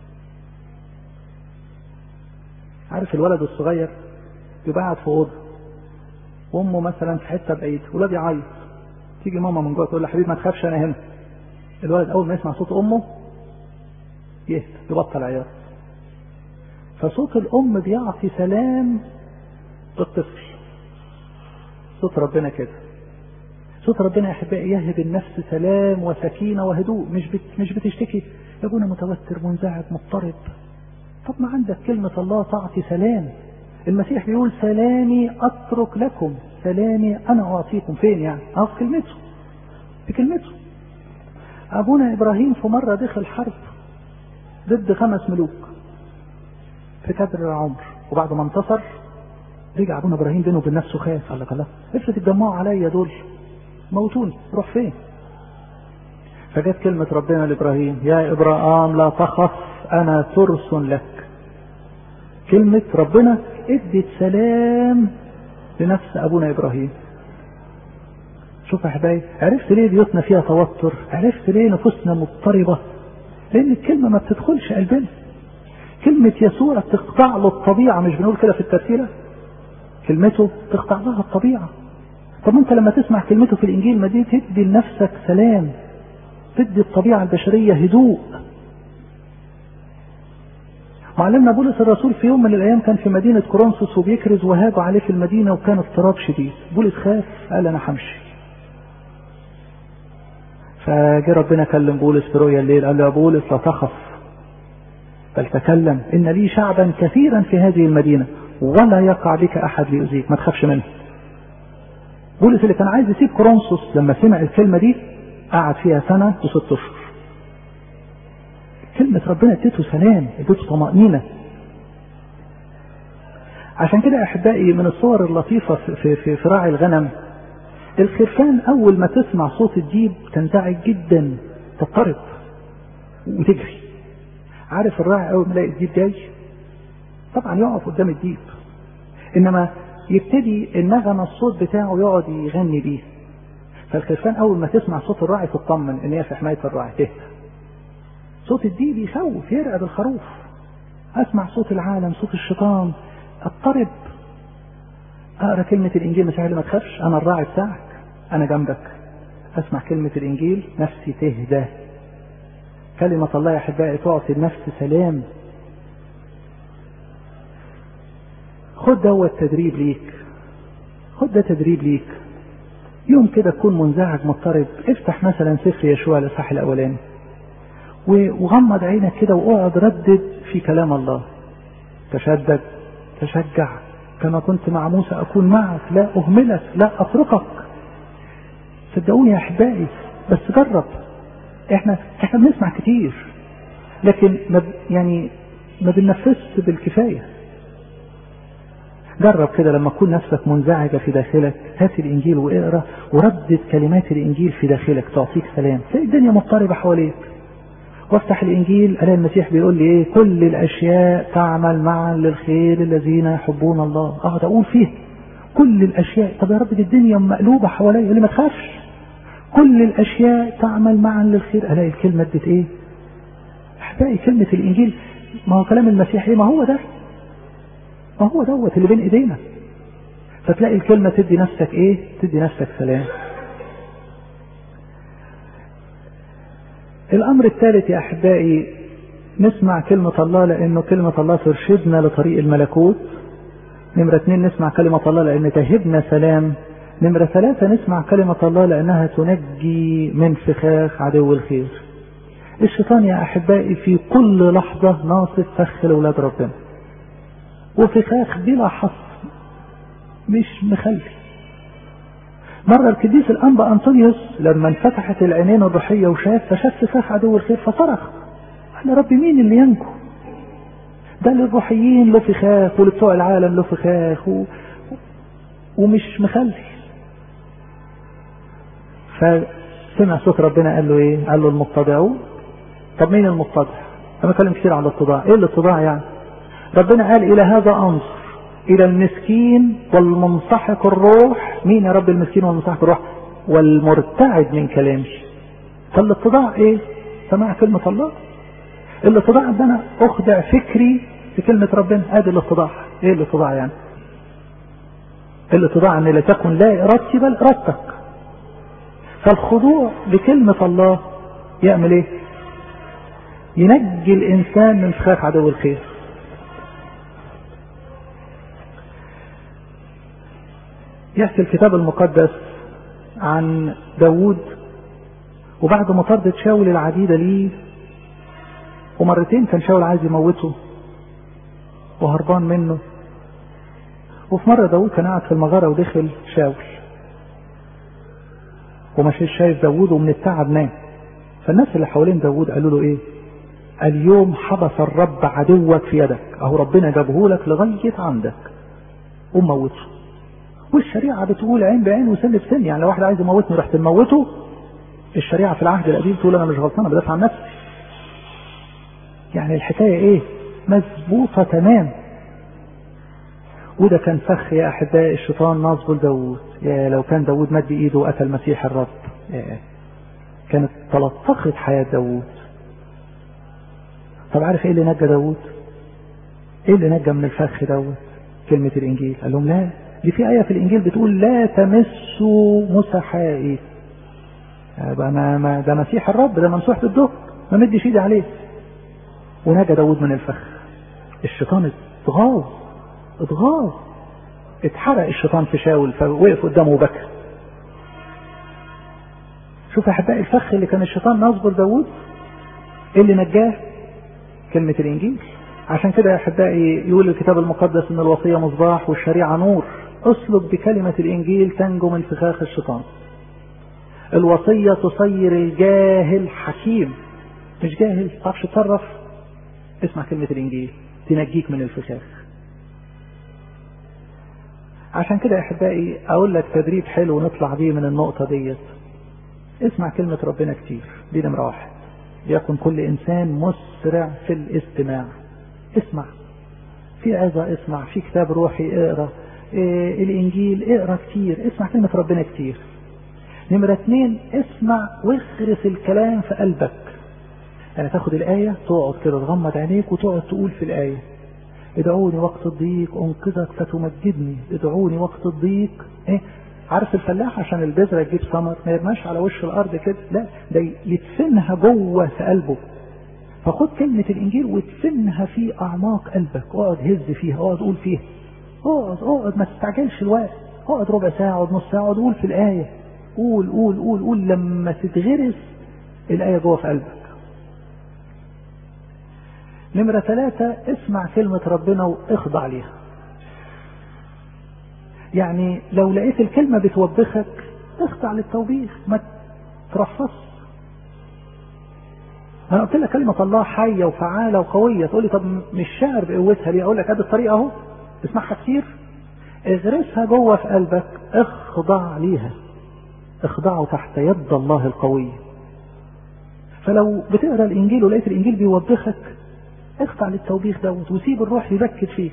عارف الولد الصغير يبقى قاعد في اوضه وامه مثلا في حته بعيد ولاد يعيط تيجي ماما من جوه تقول له حبيبي ما تخافش انا هنا الولد اول ما يسمع صوت امه يهدى يبطل عياط فصوت الام بيعطي سلام للطفل صوت ربنا كده صوت ربنا يا احبائي يهب النفس سلام وسكينه وهدوء مش بت مش بتشتكي يا ابونا متوتر منزعج مضطرب طب ما عندك كلمه الله تعطي سلام المسيح بيقول سلامي اترك لكم سلامي انا اعطيكم فين يعني اه في كلمته في كلمته ابونا ابراهيم في مره دخل حرب ضد خمس ملوك في كدر العمر وبعد ما انتصر رجع ابونا ابراهيم بينه وبين نفسه خاف قال لك الله افرض اتجمعوا عليا دول موتوني روح فين فجت كلمة ربنا لإبراهيم يا إبراهام لا تخف أنا ترس لك كلمة ربنا ادت سلام لنفس أبونا إبراهيم شوف يا حبايبي عرفت ليه بيوتنا فيها توتر عرفت ليه نفوسنا مضطربة لأن الكلمة ما بتدخلش قلبنا كلمة يسوع تقطع له الطبيعة مش بنقول كده في الترتيلة كلمته تقطع لها الطبيعة طب انت لما تسمع كلمته في الانجيل ما دي تدي لنفسك سلام تدي الطبيعة البشرية هدوء معلمنا بولس الرسول في يوم من الايام كان في مدينة كورنثوس وبيكرز وهاجوا عليه في المدينة وكان اضطراب شديد بولس خاف قال انا همشي فجاء ربنا كلم بولس في رؤيا الليل قال له يا بولس لا تخف بل تكلم ان لي شعبا كثيرا في هذه المدينة ولا يقع بك احد ليؤذيك ما تخافش منه بولس اللي كان عايز يسيب كورنثوس لما سمع الكلمة دي قعد فيها سنة وست اشهر كلمة ربنا اديته سلام اديته طمأنينة عشان كده احبائي من الصور اللطيفة في, في, في راعي الغنم الخرفان اول ما تسمع صوت الديب تنزعج جدا تضطرب وتجري عارف الراعي اول ما يلاقي الديب جاي طبعا يقف قدام الديب انما يبتدي النغمة الصوت بتاعه يقعد يغني بيه فالخرفان اول ما تسمع صوت الراعي تطمن ان هي في حماية الراعي تهدى صوت الديب يخوف يرعب الخروف اسمع صوت العالم صوت الشيطان اضطرب اقرا كلمة الانجيل مسيح ما تخافش انا الراعي بتاعك انا جنبك اسمع كلمة الانجيل نفسي تهدى كلمة الله يا احبائي تعطي النفس سلام خد دوت تدريب ليك خد ده تدريب ليك يوم كده تكون منزعج مضطرب افتح مثلا سفر يشوع الاصحاح الاولاني وغمض عينك كده واقعد ردد في كلام الله تشدد تشجع كما كنت مع موسى اكون معك لا اهملك لا اتركك صدقوني يا احبائي بس جرب احنا احنا بنسمع كتير لكن ما يعني ما بننفذش بالكفايه جرب كده لما تكون نفسك منزعجة في داخلك هات الإنجيل واقرا وردد كلمات الإنجيل في داخلك تعطيك سلام تلاقي الدنيا مضطربة حواليك وافتح الإنجيل ألاقي المسيح بيقول لي إيه كل الأشياء تعمل معا للخير الذين يحبون الله أقعد أقول فيه كل الأشياء طب يا رب دي الدنيا مقلوبة حواليا يقول لي ما تخافش كل الأشياء تعمل معا للخير ألاقي الكلمة ادت إيه أحبائي كلمة الإنجيل ما هو كلام المسيح إيه ما هو ده ما هو دوت اللي بين ايدينا فتلاقي الكلمة تدي نفسك ايه تدي نفسك سلام الامر الثالث يا احبائي نسمع كلمة الله لانه كلمة الله ترشدنا لطريق الملكوت نمرة اثنين نسمع كلمة الله لان تهبنا سلام نمرة ثلاثة نسمع كلمة الله لانها تنجي من فخاخ عدو الخير الشيطان يا احبائي في كل لحظة ناصف فخ لاولاد ربنا وفخاخ بلا حصر مش مخلي مرة القديس الأنبا أنطونيوس لما انفتحت العينين الروحية وشاف فشاف فخاخ عدو الخير فصرخ قال يا رب مين اللي ينجو ده للروحيين له فخاخ ولبتوع العالم له فخاخ و... ومش مخلي فسمع صوت ربنا قال له ايه قال له المتضعون طب مين المتضع انا بتكلم كتير عن الاتضاع ايه الاتضاع يعني ربنا قال الى هذا انظر الى المسكين والمنسحق الروح مين يا رب المسكين والمنسحق الروح والمرتعد من كلامي فالاتضاع ايه سماع كلمة الله الاتضاع ان انا اخدع فكري في كلمة ربنا ادي الاتضاع ايه الاتضاع يعني الاتضاع ان لا تكن لا ارادتي بل ارادتك فالخضوع لكلمة الله يعمل ايه ينجي الانسان من فخاخ عدو الخير يحكي الكتاب المقدس عن داوود وبعد مطاردة شاول العديدة ليه ومرتين كان شاول عايز يموته وهربان منه وفي مرة داوود كان قاعد في المغارة ودخل شاول ومش شايف داوود ومن التعب نام فالناس اللي حوالين داوود قالوا له ايه اليوم حبس الرب عدوك في يدك اهو ربنا جابه لك لغاية عندك وموته والشريعة بتقول عين بعين وسن بسن يعني لو واحد عايز يموتني رحت تموته الشريعة في العهد القديم تقول انا مش غلطان بدافع عن نفسي يعني الحكاية ايه مظبوطة تمام وده كان فخ يا احبائي الشيطان نصب لداوود يا لو كان داوود مد ايده وقتل مسيح الرب يا كانت تلطخت حياة داوود طب عارف ايه اللي نجى داوود ايه اللي نجى من الفخ دوت كلمة الانجيل قال لهم لا دي في آية في الإنجيل بتقول لا تمسوا مسحائي ما ما ده مسيح الرب ده ممسوح بالدهن ما مدش ايدي عليه ونجا داود من الفخ الشيطان اتغاظ اتغاظ اتحرق الشيطان في شاول فوقف قدامه وبكى شوف يا احبائي الفخ اللي كان الشيطان نصبر داود ايه اللي نجاه كلمة الانجيل عشان كده يا احبائي يقول الكتاب المقدس ان الوصية مصباح والشريعة نور اسلك بكلمة الانجيل تنجو من فخاخ الشيطان الوصية تصير الجاهل حكيم مش جاهل تعرفش تتصرف اسمع كلمة الانجيل تنجيك من الفخاخ عشان كده يا احبائي اقول لك تدريب حلو نطلع بيه من النقطه ديت اسمع كلمه ربنا كتير دي نمره واحد ليكن كل انسان مسرع في الاستماع اسمع في عظة اسمع في كتاب روحي اقرا إيه الانجيل اقرا كتير اسمع كلمة ربنا كتير نمرة اتنين اسمع واغرس الكلام في قلبك يعني تاخد الآية تقعد كده تغمض عينيك وتقعد تقول في الآية ادعوني وقت الضيق انقذك فتمجدني ادعوني وقت الضيق ايه عارف الفلاح عشان البذره تجيب ثمر ما يرماش على وش الارض كده لا ده يدفنها جوه في قلبه فخد كلمة الإنجيل وادفنها في أعماق قلبك اقعد هز فيها اقعد قول فيها اقعد اقعد ما تستعجلش الوقت اقعد ربع ساعة اقعد نص ساعة اقعد قول في الآية قول قول قول قول لما تتغرس الآية جوه في قلبك نمرة ثلاثة اسمع كلمة ربنا واخضع ليها يعني لو لقيت الكلمة بتوبخك اخضع للتوبيخ ما ترفص انا قلت لك كلمة الله حية وفعالة وقوية تقول لي طب مش شاعر بقوتها ليه اقول لك ادي الطريقة اهو اسمعها كتير اغرسها جوه في قلبك اخضع ليها اخضعوا تحت يد الله القوية فلو بتقرا الانجيل ولقيت الانجيل بيوبخك اخضع للتوبيخ دوت وسيب الروح يبكت فيك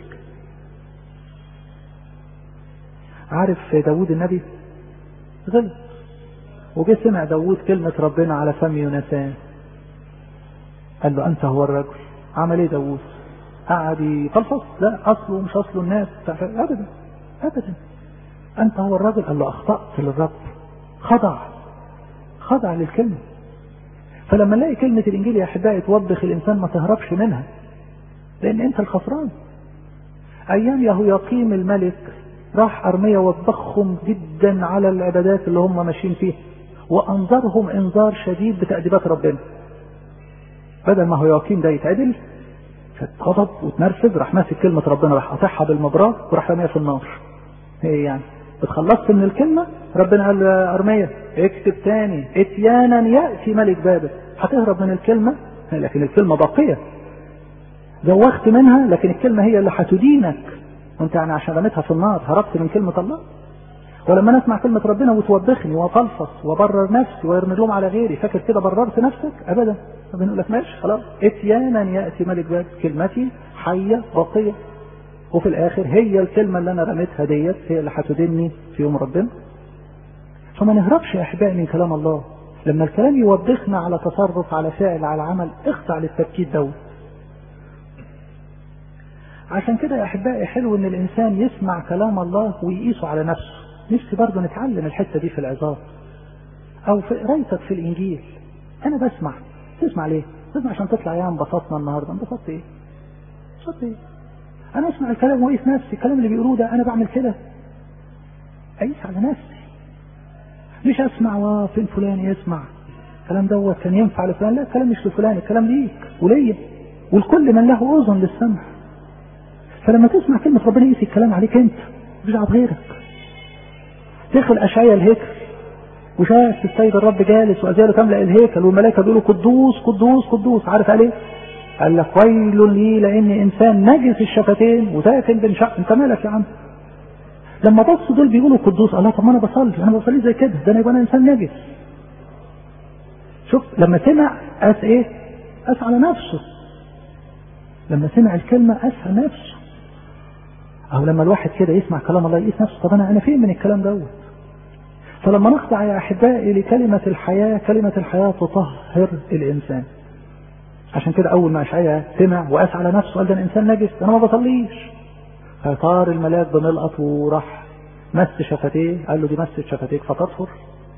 عارف داود النبي غلط وجه سمع داود كلمة ربنا على فم يونسان قال له أنت هو الرجل عمل إيه داود قعد يفلفص لا أصله مش أصله الناس أبدا أبدا أنت هو الرجل قال له أخطأت للرب خضع خضع للكلمة فلما نلاقي كلمة الإنجيل يا أحبائي توبخ الإنسان ما تهربش منها لأن أنت الخسران أيام يهوياقيم الملك راح أرميا وبخهم جدا على العبادات اللي هم ماشيين فيها وأنظرهم إنذار شديد بتأديبات ربنا بدل ما هو يقيم ده يتعدل فاتغضب وتنرفز راح ماسك كلمة ربنا راح قاطعها بالمبراة وراح رميها في النار ايه يعني اتخلصت من الكلمة ربنا قال أرمية اكتب تاني اتيانا يأتي ملك بابل هتهرب من الكلمة لكن الكلمة باقية زوغت منها لكن الكلمة هي اللي هتدينك وانت يعني عشان رميتها في النار هربت من كلمة الله ولما نسمع كلمة ربنا وتوبخني وافلفص وبرر نفسي ويرمي اللوم على غيري فاكر كده بررت نفسك ابدا بنقول لك ماشي خلاص اتيانا ياتي ملك باب كلمتي حيه باقيه وفي الاخر هي الكلمه اللي انا رميتها ديت هي اللي هتدني في يوم ربنا فما نهربش يا احبائي من كلام الله لما الكلام يوبخنا على تصرف على فعل على عمل اخضع للتبكيت دوت عشان كده يا احبائي حلو ان الانسان يسمع كلام الله ويقيسه على نفسه نفسي برضه نتعلم الحته دي في العظات او في قرايتك في الانجيل انا بسمع تسمع ليه؟ تسمع عشان تطلع يا انبسطنا النهارده انبسطت ايه؟ انبسطت ايه؟ انا اسمع الكلام واقيس نفسي الكلام اللي بيقولوه ده انا بعمل كده اقيس على نفسي مش اسمع وفين فلان يسمع الكلام دوت كان ينفع لفلان لا الكلام مش لفلان الكلام ليك وليا والكل من له اذن للسمع فلما تسمع كلمه ربنا يقيس الكلام عليك انت مش على غيرك دخل اشعيا الهيكل وشاف السيد الرب جالس وازاله تملا الهيكل والملائكه بيقولوا قدوس قدوس قدوس عارف قال ايه؟ قال لك ويل لي لاني انسان نجس الشفتين وساكن بين شق انت مالك يا عم؟ لما بص دول بيقولوا قدوس الله طب ما انا بصلي انا بصلي زي كده ده انا يبقى انا انسان نجس شوف لما سمع قاس ايه؟ قاس على نفسه لما سمع الكلمه قاسها نفسه او لما الواحد كده يسمع كلام الله يقيس نفسه طب انا انا فين من الكلام دوت فلما نخضع يا احبائي لكلمه الحياه كلمه الحياه تطهر الانسان عشان كده اول ما اشعيا سمع وقاس على نفسه قال ده انا انسان نجس انا ما بصليش فطار الملاك بملقط وراح مس شفتيه قال له دي مست شفتيك فتطهر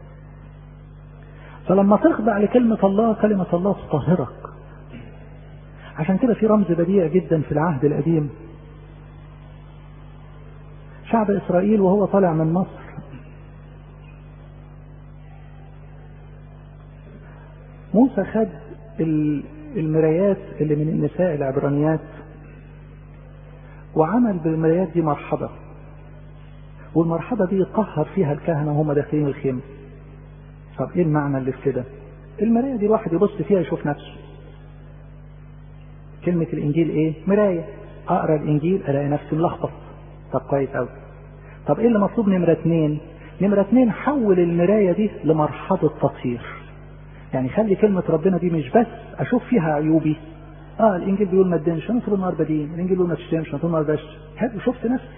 فلما تخضع لكلمة الله كلمة الله تطهرك عشان كده في رمز بديع جدا في العهد القديم شعب إسرائيل وهو طالع من مصر موسى خد المرايات اللي من النساء العبرانيات وعمل بالمرايات دي مرحبة والمرحبة دي يطهر فيها الكهنة وهم داخلين الخيمة طب ايه المعنى اللي في كده المراية دي الواحد يبص فيها يشوف نفسه كلمة الإنجيل إيه؟ مراية أقرأ الإنجيل ألاقي نفسي ملخبط طب كويس أوي طب ايه اللي مطلوب نمرة اتنين نمرة اتنين حول المراية دي لمرحلة تطهير يعني خلي كلمة ربنا دي مش بس اشوف فيها عيوبي اه الانجيل بيقول ما تدينش انا طول النهار بدين الانجيل بيقول ما تشتمش انا طول النهار بشتم حلو شفت نفسي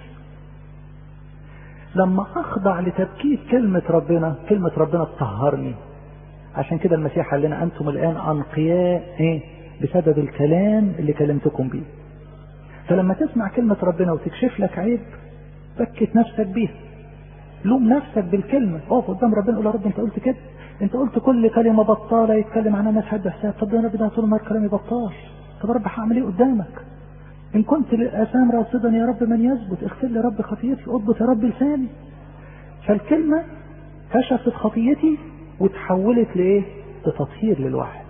لما اخضع لتبكيت كلمة ربنا كلمة ربنا تطهرني عشان كده المسيح قال لنا انتم الان انقياء ايه بسبب الكلام اللي كلمتكم بيه فلما تسمع كلمة ربنا وتكشف لك عيب بكت نفسك بيها لوم نفسك بالكلمة اقف قدام ربنا قول يا رب انت قلت كده انت قلت كل كلمة بطالة يتكلم عنها الناس حد حساب طب يا رب ده طول النهار كلامي بطال طب يا رب هعمل ايه قدامك ان كنت للاسام راصدا يا رب من يثبت اغفر لي رب خطيتي اضبط يا رب لساني فالكلمة كشفت خطيتي وتحولت لايه لتطهير للواحد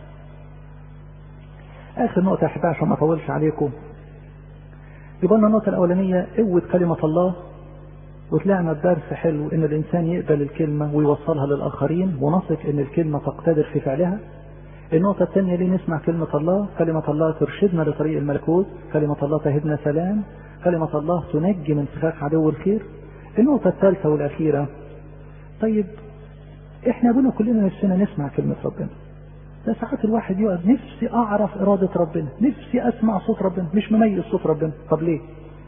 اخر نقطة احبها عشان ما اطولش عليكم يبقى لنا النقطة الاولانية قوة كلمة الله وطلعنا بدرس حلو ان الانسان يقبل الكلمة ويوصلها للاخرين ونثق ان الكلمة تقتدر في فعلها النقطة الثانية ليه نسمع كلمة الله كلمة الله ترشدنا لطريق الملكوت كلمة الله تهبنا سلام كلمة الله تنجي من فخاخ عدو الخير النقطة الثالثة والأخيرة طيب احنا بنا كلنا نفسنا نسمع كلمة ربنا ده ساعات الواحد يقعد نفسي اعرف ارادة ربنا نفسي اسمع صوت ربنا مش مميز صوت ربنا طب ليه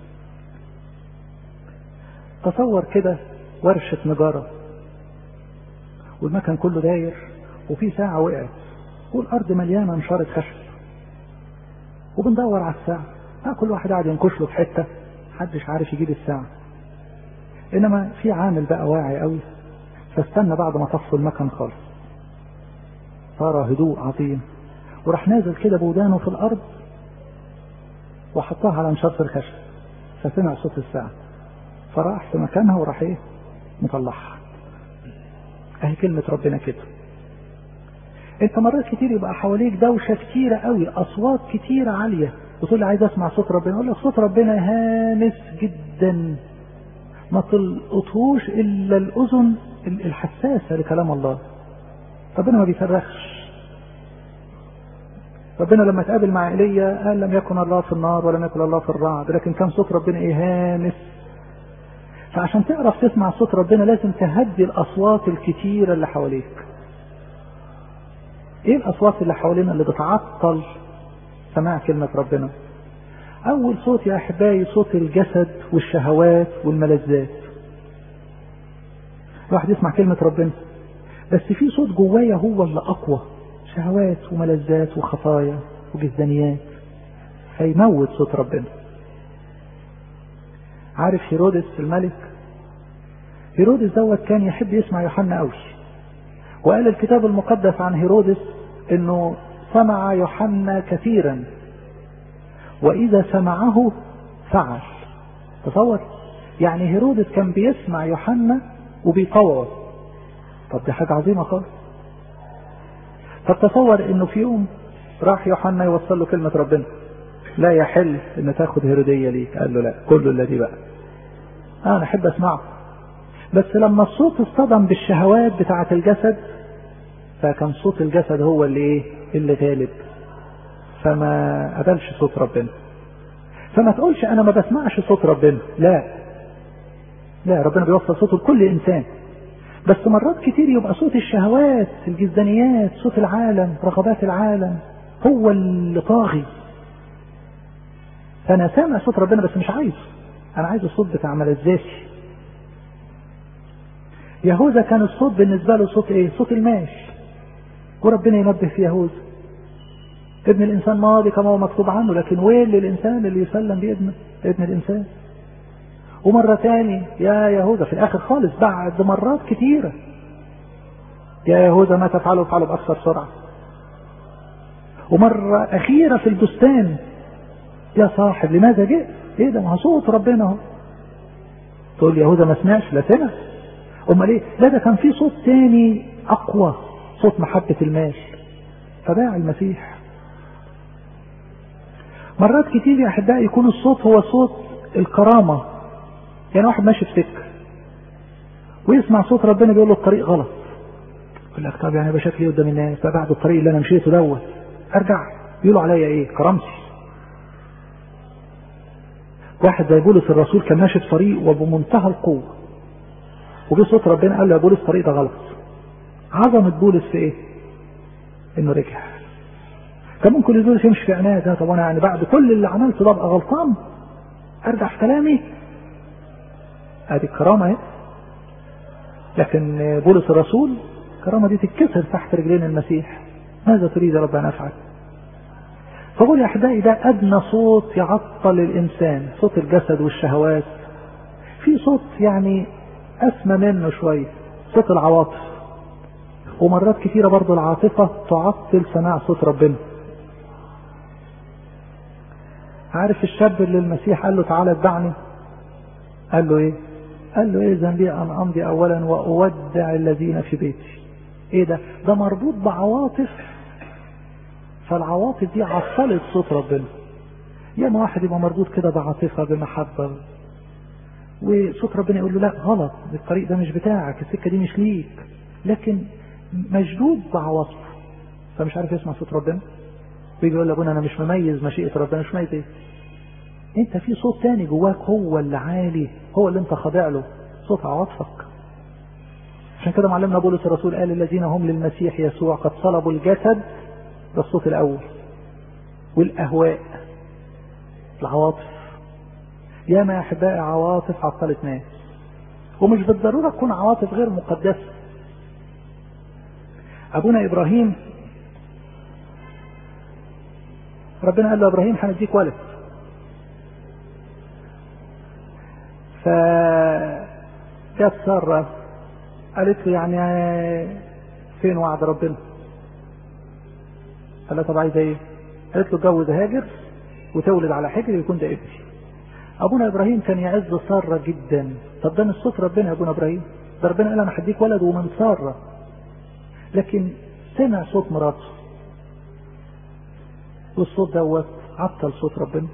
تصور كده ورشة نجارة والمكان كله داير وفي ساعة وقعت والأرض مليانة نشارة خشب وبندور على الساعة ها كل واحد قاعد ينكش له في حتة محدش عارف يجيب الساعة إنما في عامل بقى واعي قوي فاستنى بعد ما طفوا المكان خالص صار هدوء عظيم وراح نازل كده بودانه في الأرض وحطها على نشارة الخشب فسمع صوت الساعة فراح في مكانها وراح ايه مطلعها اهي كلمة ربنا كده انت مرات كتير يبقى حواليك دوشة كتيرة قوي اصوات كتيرة عالية وتقول لي عايز اسمع صوت ربنا اقول لك صوت ربنا هامس جدا ما تلقطهوش الا الاذن الحساسة لكلام الله ربنا ما بيصرخش ربنا لما تقابل مع ايليا قال لم يكن الله في النار ولم يكن الله في الرعد لكن كان صوت ربنا ايه هامس فعشان تعرف تسمع صوت ربنا لازم تهدي الاصوات الكتيرة اللي حواليك ايه الاصوات اللي حوالينا اللي بتعطل سماع كلمة ربنا اول صوت يا احبائي صوت الجسد والشهوات والملذات الواحد يسمع كلمة ربنا بس في صوت جوايا هو اللي اقوى شهوات وملذات وخطايا وجزدانيات هيموت صوت ربنا عارف هيرودس الملك هيرودس دوت كان يحب يسمع يوحنا قوي وقال الكتاب المقدس عن هيرودس انه سمع يوحنا كثيرا واذا سمعه فعل تصور يعني هيرودس كان بيسمع يوحنا وبيطوع طب دي حاجة عظيمة خالص طب تصور انه في يوم راح يوحنا يوصل له كلمة ربنا لا يحل ان تاخد هيرودية ليك قال له لا كله الذي بقى انا احب اسمعه بس لما الصوت اصطدم بالشهوات بتاعة الجسد فكان صوت الجسد هو اللي ايه اللي غالب فما قبلش صوت ربنا فما تقولش انا ما بسمعش صوت ربنا لا لا ربنا بيوصل صوته لكل انسان بس مرات كتير يبقى صوت الشهوات الجزدانيات صوت العالم رغبات العالم هو اللي طاغي فانا سامع صوت ربنا بس مش عايزه انا عايز الصوت بتاع ملذاتي يهوذا كان الصوت بالنسبة له صوت ايه صوت الماشي وربنا ينبه في يهوذا ابن الانسان ماضي كما هو مكتوب عنه لكن ويل للانسان اللي يسلم بابنه ابن الانسان ومرة تاني يا يهوذا في الاخر خالص بعد مرات كتيرة يا يهوذا ما تفعله افعله باكثر سرعة ومرة اخيرة في البستان يا صاحب لماذا جئت ايه ده ما هو صوت ربنا اهو تقول يهوذا ما سمعش لا سمع امال ايه لا ده كان في صوت تاني اقوى صوت محبة المال فباع المسيح مرات كتير يا احبائي يكون الصوت هو صوت الكرامة يعني واحد ماشي في سكة ويسمع صوت ربنا بيقول له الطريق غلط يقول لك طب يعني يبقى شكلي قدام الناس بقى بعد الطريق اللي انا مشيته دوت ارجع يقولوا عليا ايه كرامتي واحد زي بولس الرسول كان ماشي في طريق وبمنتهى القوة وجه صوت ربنا قال له يا بولس الطريق ده غلط عظمة بولس في ايه؟ انه رجع كان ممكن يقول يمشي في عناد طب انا يعني بعد كل اللي عملته ده ابقى غلطان ارجع في كلامي ادي الكرامة اهي لكن بولس الرسول الكرامة دي تتكسر تحت رجلين المسيح ماذا تريد يا رب ان افعل؟ فقول يا احبائي ده ادنى صوت يعطل الانسان صوت الجسد والشهوات في صوت يعني اسمى منه شويه صوت العواطف ومرات كثيره برضه العاطفه تعطل سماع صوت ربنا عارف الشاب اللي المسيح قال له تعالى اتبعني قال له ايه قال له ايه ذنبي ان امضي اولا واودع الذين في بيتي ايه ده ده مربوط بعواطف فالعواطف دي عطلت صوت ربنا ياما واحد يبقى مربوط كده بعاطفه بمحبه وصوت ربنا يقول له لا غلط الطريق ده مش بتاعك السكه دي مش ليك لكن مشدود بعواطفه فمش عارف يسمع صوت ربنا بيجي يقول لابونا انا مش مميز مشيئه ربنا مش مميز ايه انت في صوت تاني جواك هو اللي عالي هو اللي انت خاضع له صوت عواطفك عشان كده معلمنا بولس الرسول قال الذين هم للمسيح يسوع قد صلبوا الجسد ده الصوت الاول والاهواء العواطف ياما يا احبائي عواطف عطلت ناس ومش بالضروره تكون عواطف غير مقدسه ابونا ابراهيم ربنا قال له ابراهيم هنديك ولد ف جت ساره قالت له يعني فين وعد ربنا قال لها طب عايزه ايه قالت له اتجوز هاجر وتولد على حجر يكون ده ابني ابونا ابراهيم كان يعز ساره جدا طب ده مش صوت ربنا يا ابونا ابراهيم ده ربنا قال انا هديك ولد ومن ساره لكن سمع صوت مراته والصوت دوت عطل صوت ربنا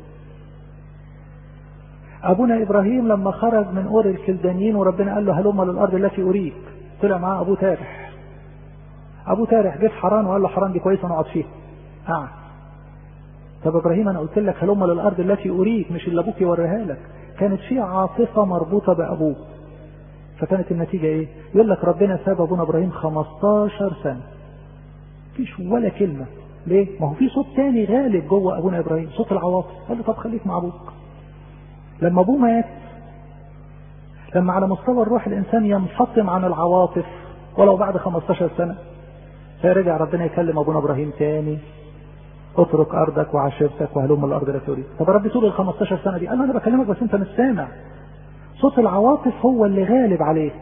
ابونا ابراهيم لما خرج من اور الكلدانيين وربنا قال له هلم للارض التي اريك طلع معاه ابوه تارح ابوه تارح جه في حران وقال له حران دي كويسه نقعد فيها قعد طب ابراهيم انا قلت لك هلم للارض التي اريك مش اللي ابوك يوريها لك كانت في عاطفه مربوطه بابوه فكانت النتيجه ايه يقول لك ربنا ساب ابونا ابراهيم 15 سنه مفيش ولا كلمه ليه ما هو في صوت تاني غالب جوه ابونا ابراهيم صوت العواطف قال له طب خليك مع ابوك لما ابوه مات لما على مستوى الروح الانسان ينفصم عن العواطف ولو بعد 15 سنه فيرجع ربنا يكلم ابونا ابراهيم تاني اترك ارضك وعشيرتك وهلم الارض لا تريد طب يا رب طول ال 15 سنه دي قال له انا بكلمك بس انت مش سامع صوت العواطف هو اللي غالب عليك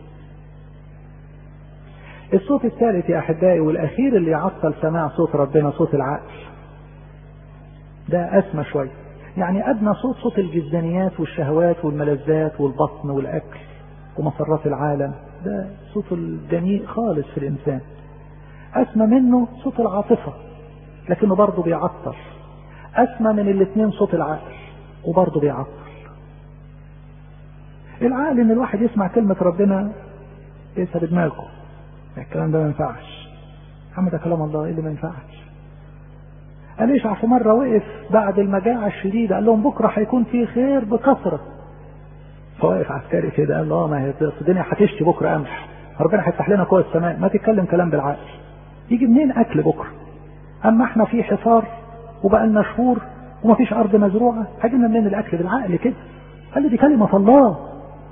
الصوت الثالث يا احبائي والاخير اللي يعطل سماع صوت ربنا صوت العقل ده اسمى شويه يعني ادنى صوت صوت الجزدانيات والشهوات والملذات والبطن والاكل ومسرات العالم ده صوت الدنيء خالص في الانسان اسمى منه صوت العاطفه لكنه برضه بيعطل اسمى من الاثنين صوت العقل وبرضه بيعطل العقل ان الواحد يسمع كلمه ربنا يسهل دماغه الكلام ده ما ينفعش عم ده كلام الله ايه اللي ما ينفعش قال ايش في مره وقف بعد المجاعه الشديده قال لهم بكره هيكون في خير بكثره فوقف عسكري كده قال له اه ما هي الدنيا هتشتي بكره قمح ربنا هيفتح لنا قوى السماء ما تتكلم كلام بالعقل يجي منين اكل بكره اما احنا في حصار وبقى لنا شهور وما فيش ارض مزروعه هجينا منين الاكل بالعقل كده قال لي دي كلمه الله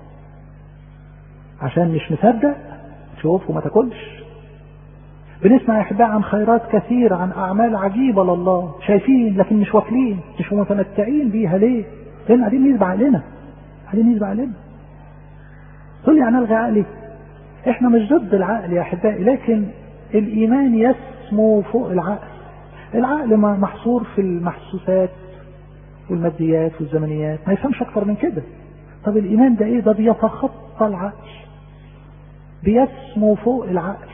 عشان مش مصدق تشوف وما تاكلش بنسمع يا احباء عن خيرات كثيرة عن أعمال عجيبة لله شايفين لكن مش واكلين مش متمتعين بيها ليه؟ لأن قاعدين نسبع علينا قاعدين نسبع علينا تقول يعني ألغي عقلي احنا مش ضد العقل يا أحبائي لكن الإيمان يسمو فوق العقل العقل محصور في المحسوسات والماديات والزمنيات ما يفهمش أكتر من كده طب الإيمان ده إيه ده بيتخطى العقل بيسمو فوق العقل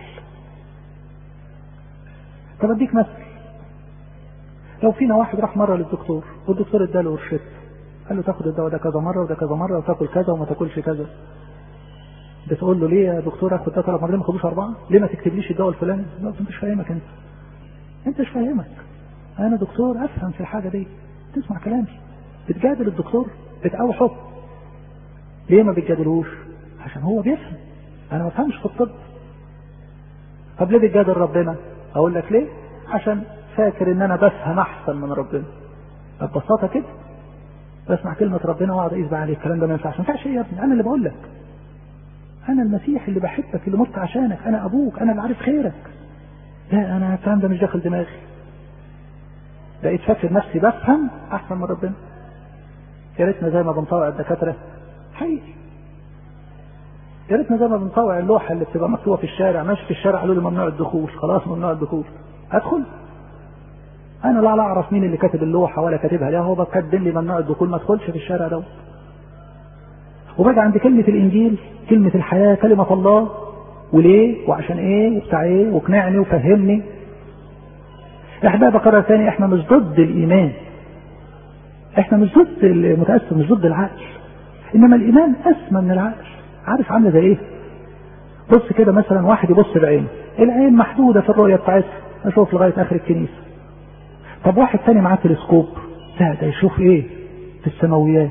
طب اديك مثل لو فينا واحد راح مره للدكتور والدكتور اداله روشته قال له تاخد الدواء ده كذا مره وده كذا مره وتاكل كذا وما تاكلش كذا بتقول له ليه يا دكتور اخد ده ثلاث مرات ما خدوش اربعه؟ ليه ما تكتبليش الدواء الفلاني؟ لا انت مش فاهمك انت انت مش فاهمك انا دكتور افهم في الحاجه دي تسمع كلامي بتجادل الدكتور بتقوي حكم ليه ما بتجادلوش عشان هو بيفهم انا ما بفهمش في الطب طب ليه بتجادل ربنا اقول لك ليه عشان فاكر ان انا بفهم احسن من ربنا ببساطه كده بسمع كلمه ربنا واقعد اقيس بقى عليه الكلام ده ما ينفعش ما ينفعش ايه يا ابني انا اللي بقول لك انا المسيح اللي بحبك اللي مت عشانك انا ابوك انا اللي عارف خيرك لا انا الكلام ده مش داخل دماغي بقيت فاكر نفسي بفهم احسن من ربنا يا ريتنا زي ما بنطوع الدكاتره حقيقي يا ريتنا زي ما بنطوع اللوحه اللي بتبقى مكتوبه في الشارع ماشي في الشارع قالوا لي ممنوع الدخول خلاص ممنوع الدخول ادخل انا لا اعرف مين اللي كاتب اللوحه ولا كاتبها لا هو كاتب لي ممنوع الدخول ما ادخلش في الشارع دوت وباجي عند كلمه الانجيل كلمه الحياه كلمه الله وليه وعشان ايه وبتاع ايه واقنعني وفهمني احنا بكرر تاني احنا مش ضد الايمان احنا مش ضد المتأسف مش ضد العقل انما الايمان اسمى من العقل عارف عامله زي ايه بص كده مثلا واحد يبص بعينه العين محدوده في الرؤيه بتاعتها اشوف لغايه اخر الكنيسه طب واحد تاني معاه تلسكوب لا ده يشوف ايه في السماويات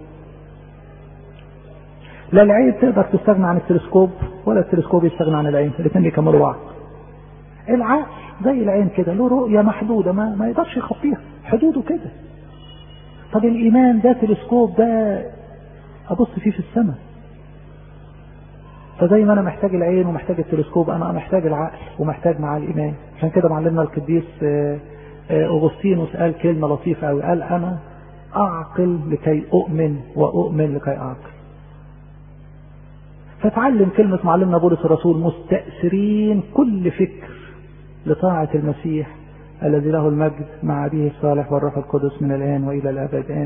لا العين تقدر تستغنى عن التلسكوب ولا التلسكوب يستغنى عن العين الاثنين بيكملوا بعض العقل زي العين كده له رؤيه محدوده ما, ما يقدرش يخطيها حدوده كده طب الايمان ده تلسكوب ده ابص فيه في السماء فزي ما انا محتاج العين ومحتاج التلسكوب انا محتاج العقل ومحتاج مع الايمان عشان كده معلمنا القديس اغسطينوس قال كلمه لطيفه قوي قال انا اعقل لكي اؤمن واؤمن لكي اعقل فتعلم كلمة معلمنا بولس الرسول مستأثرين كل فكر لطاعة المسيح الذي له المجد مع أبيه الصالح والروح القدس من الآن وإلى الأبد آمين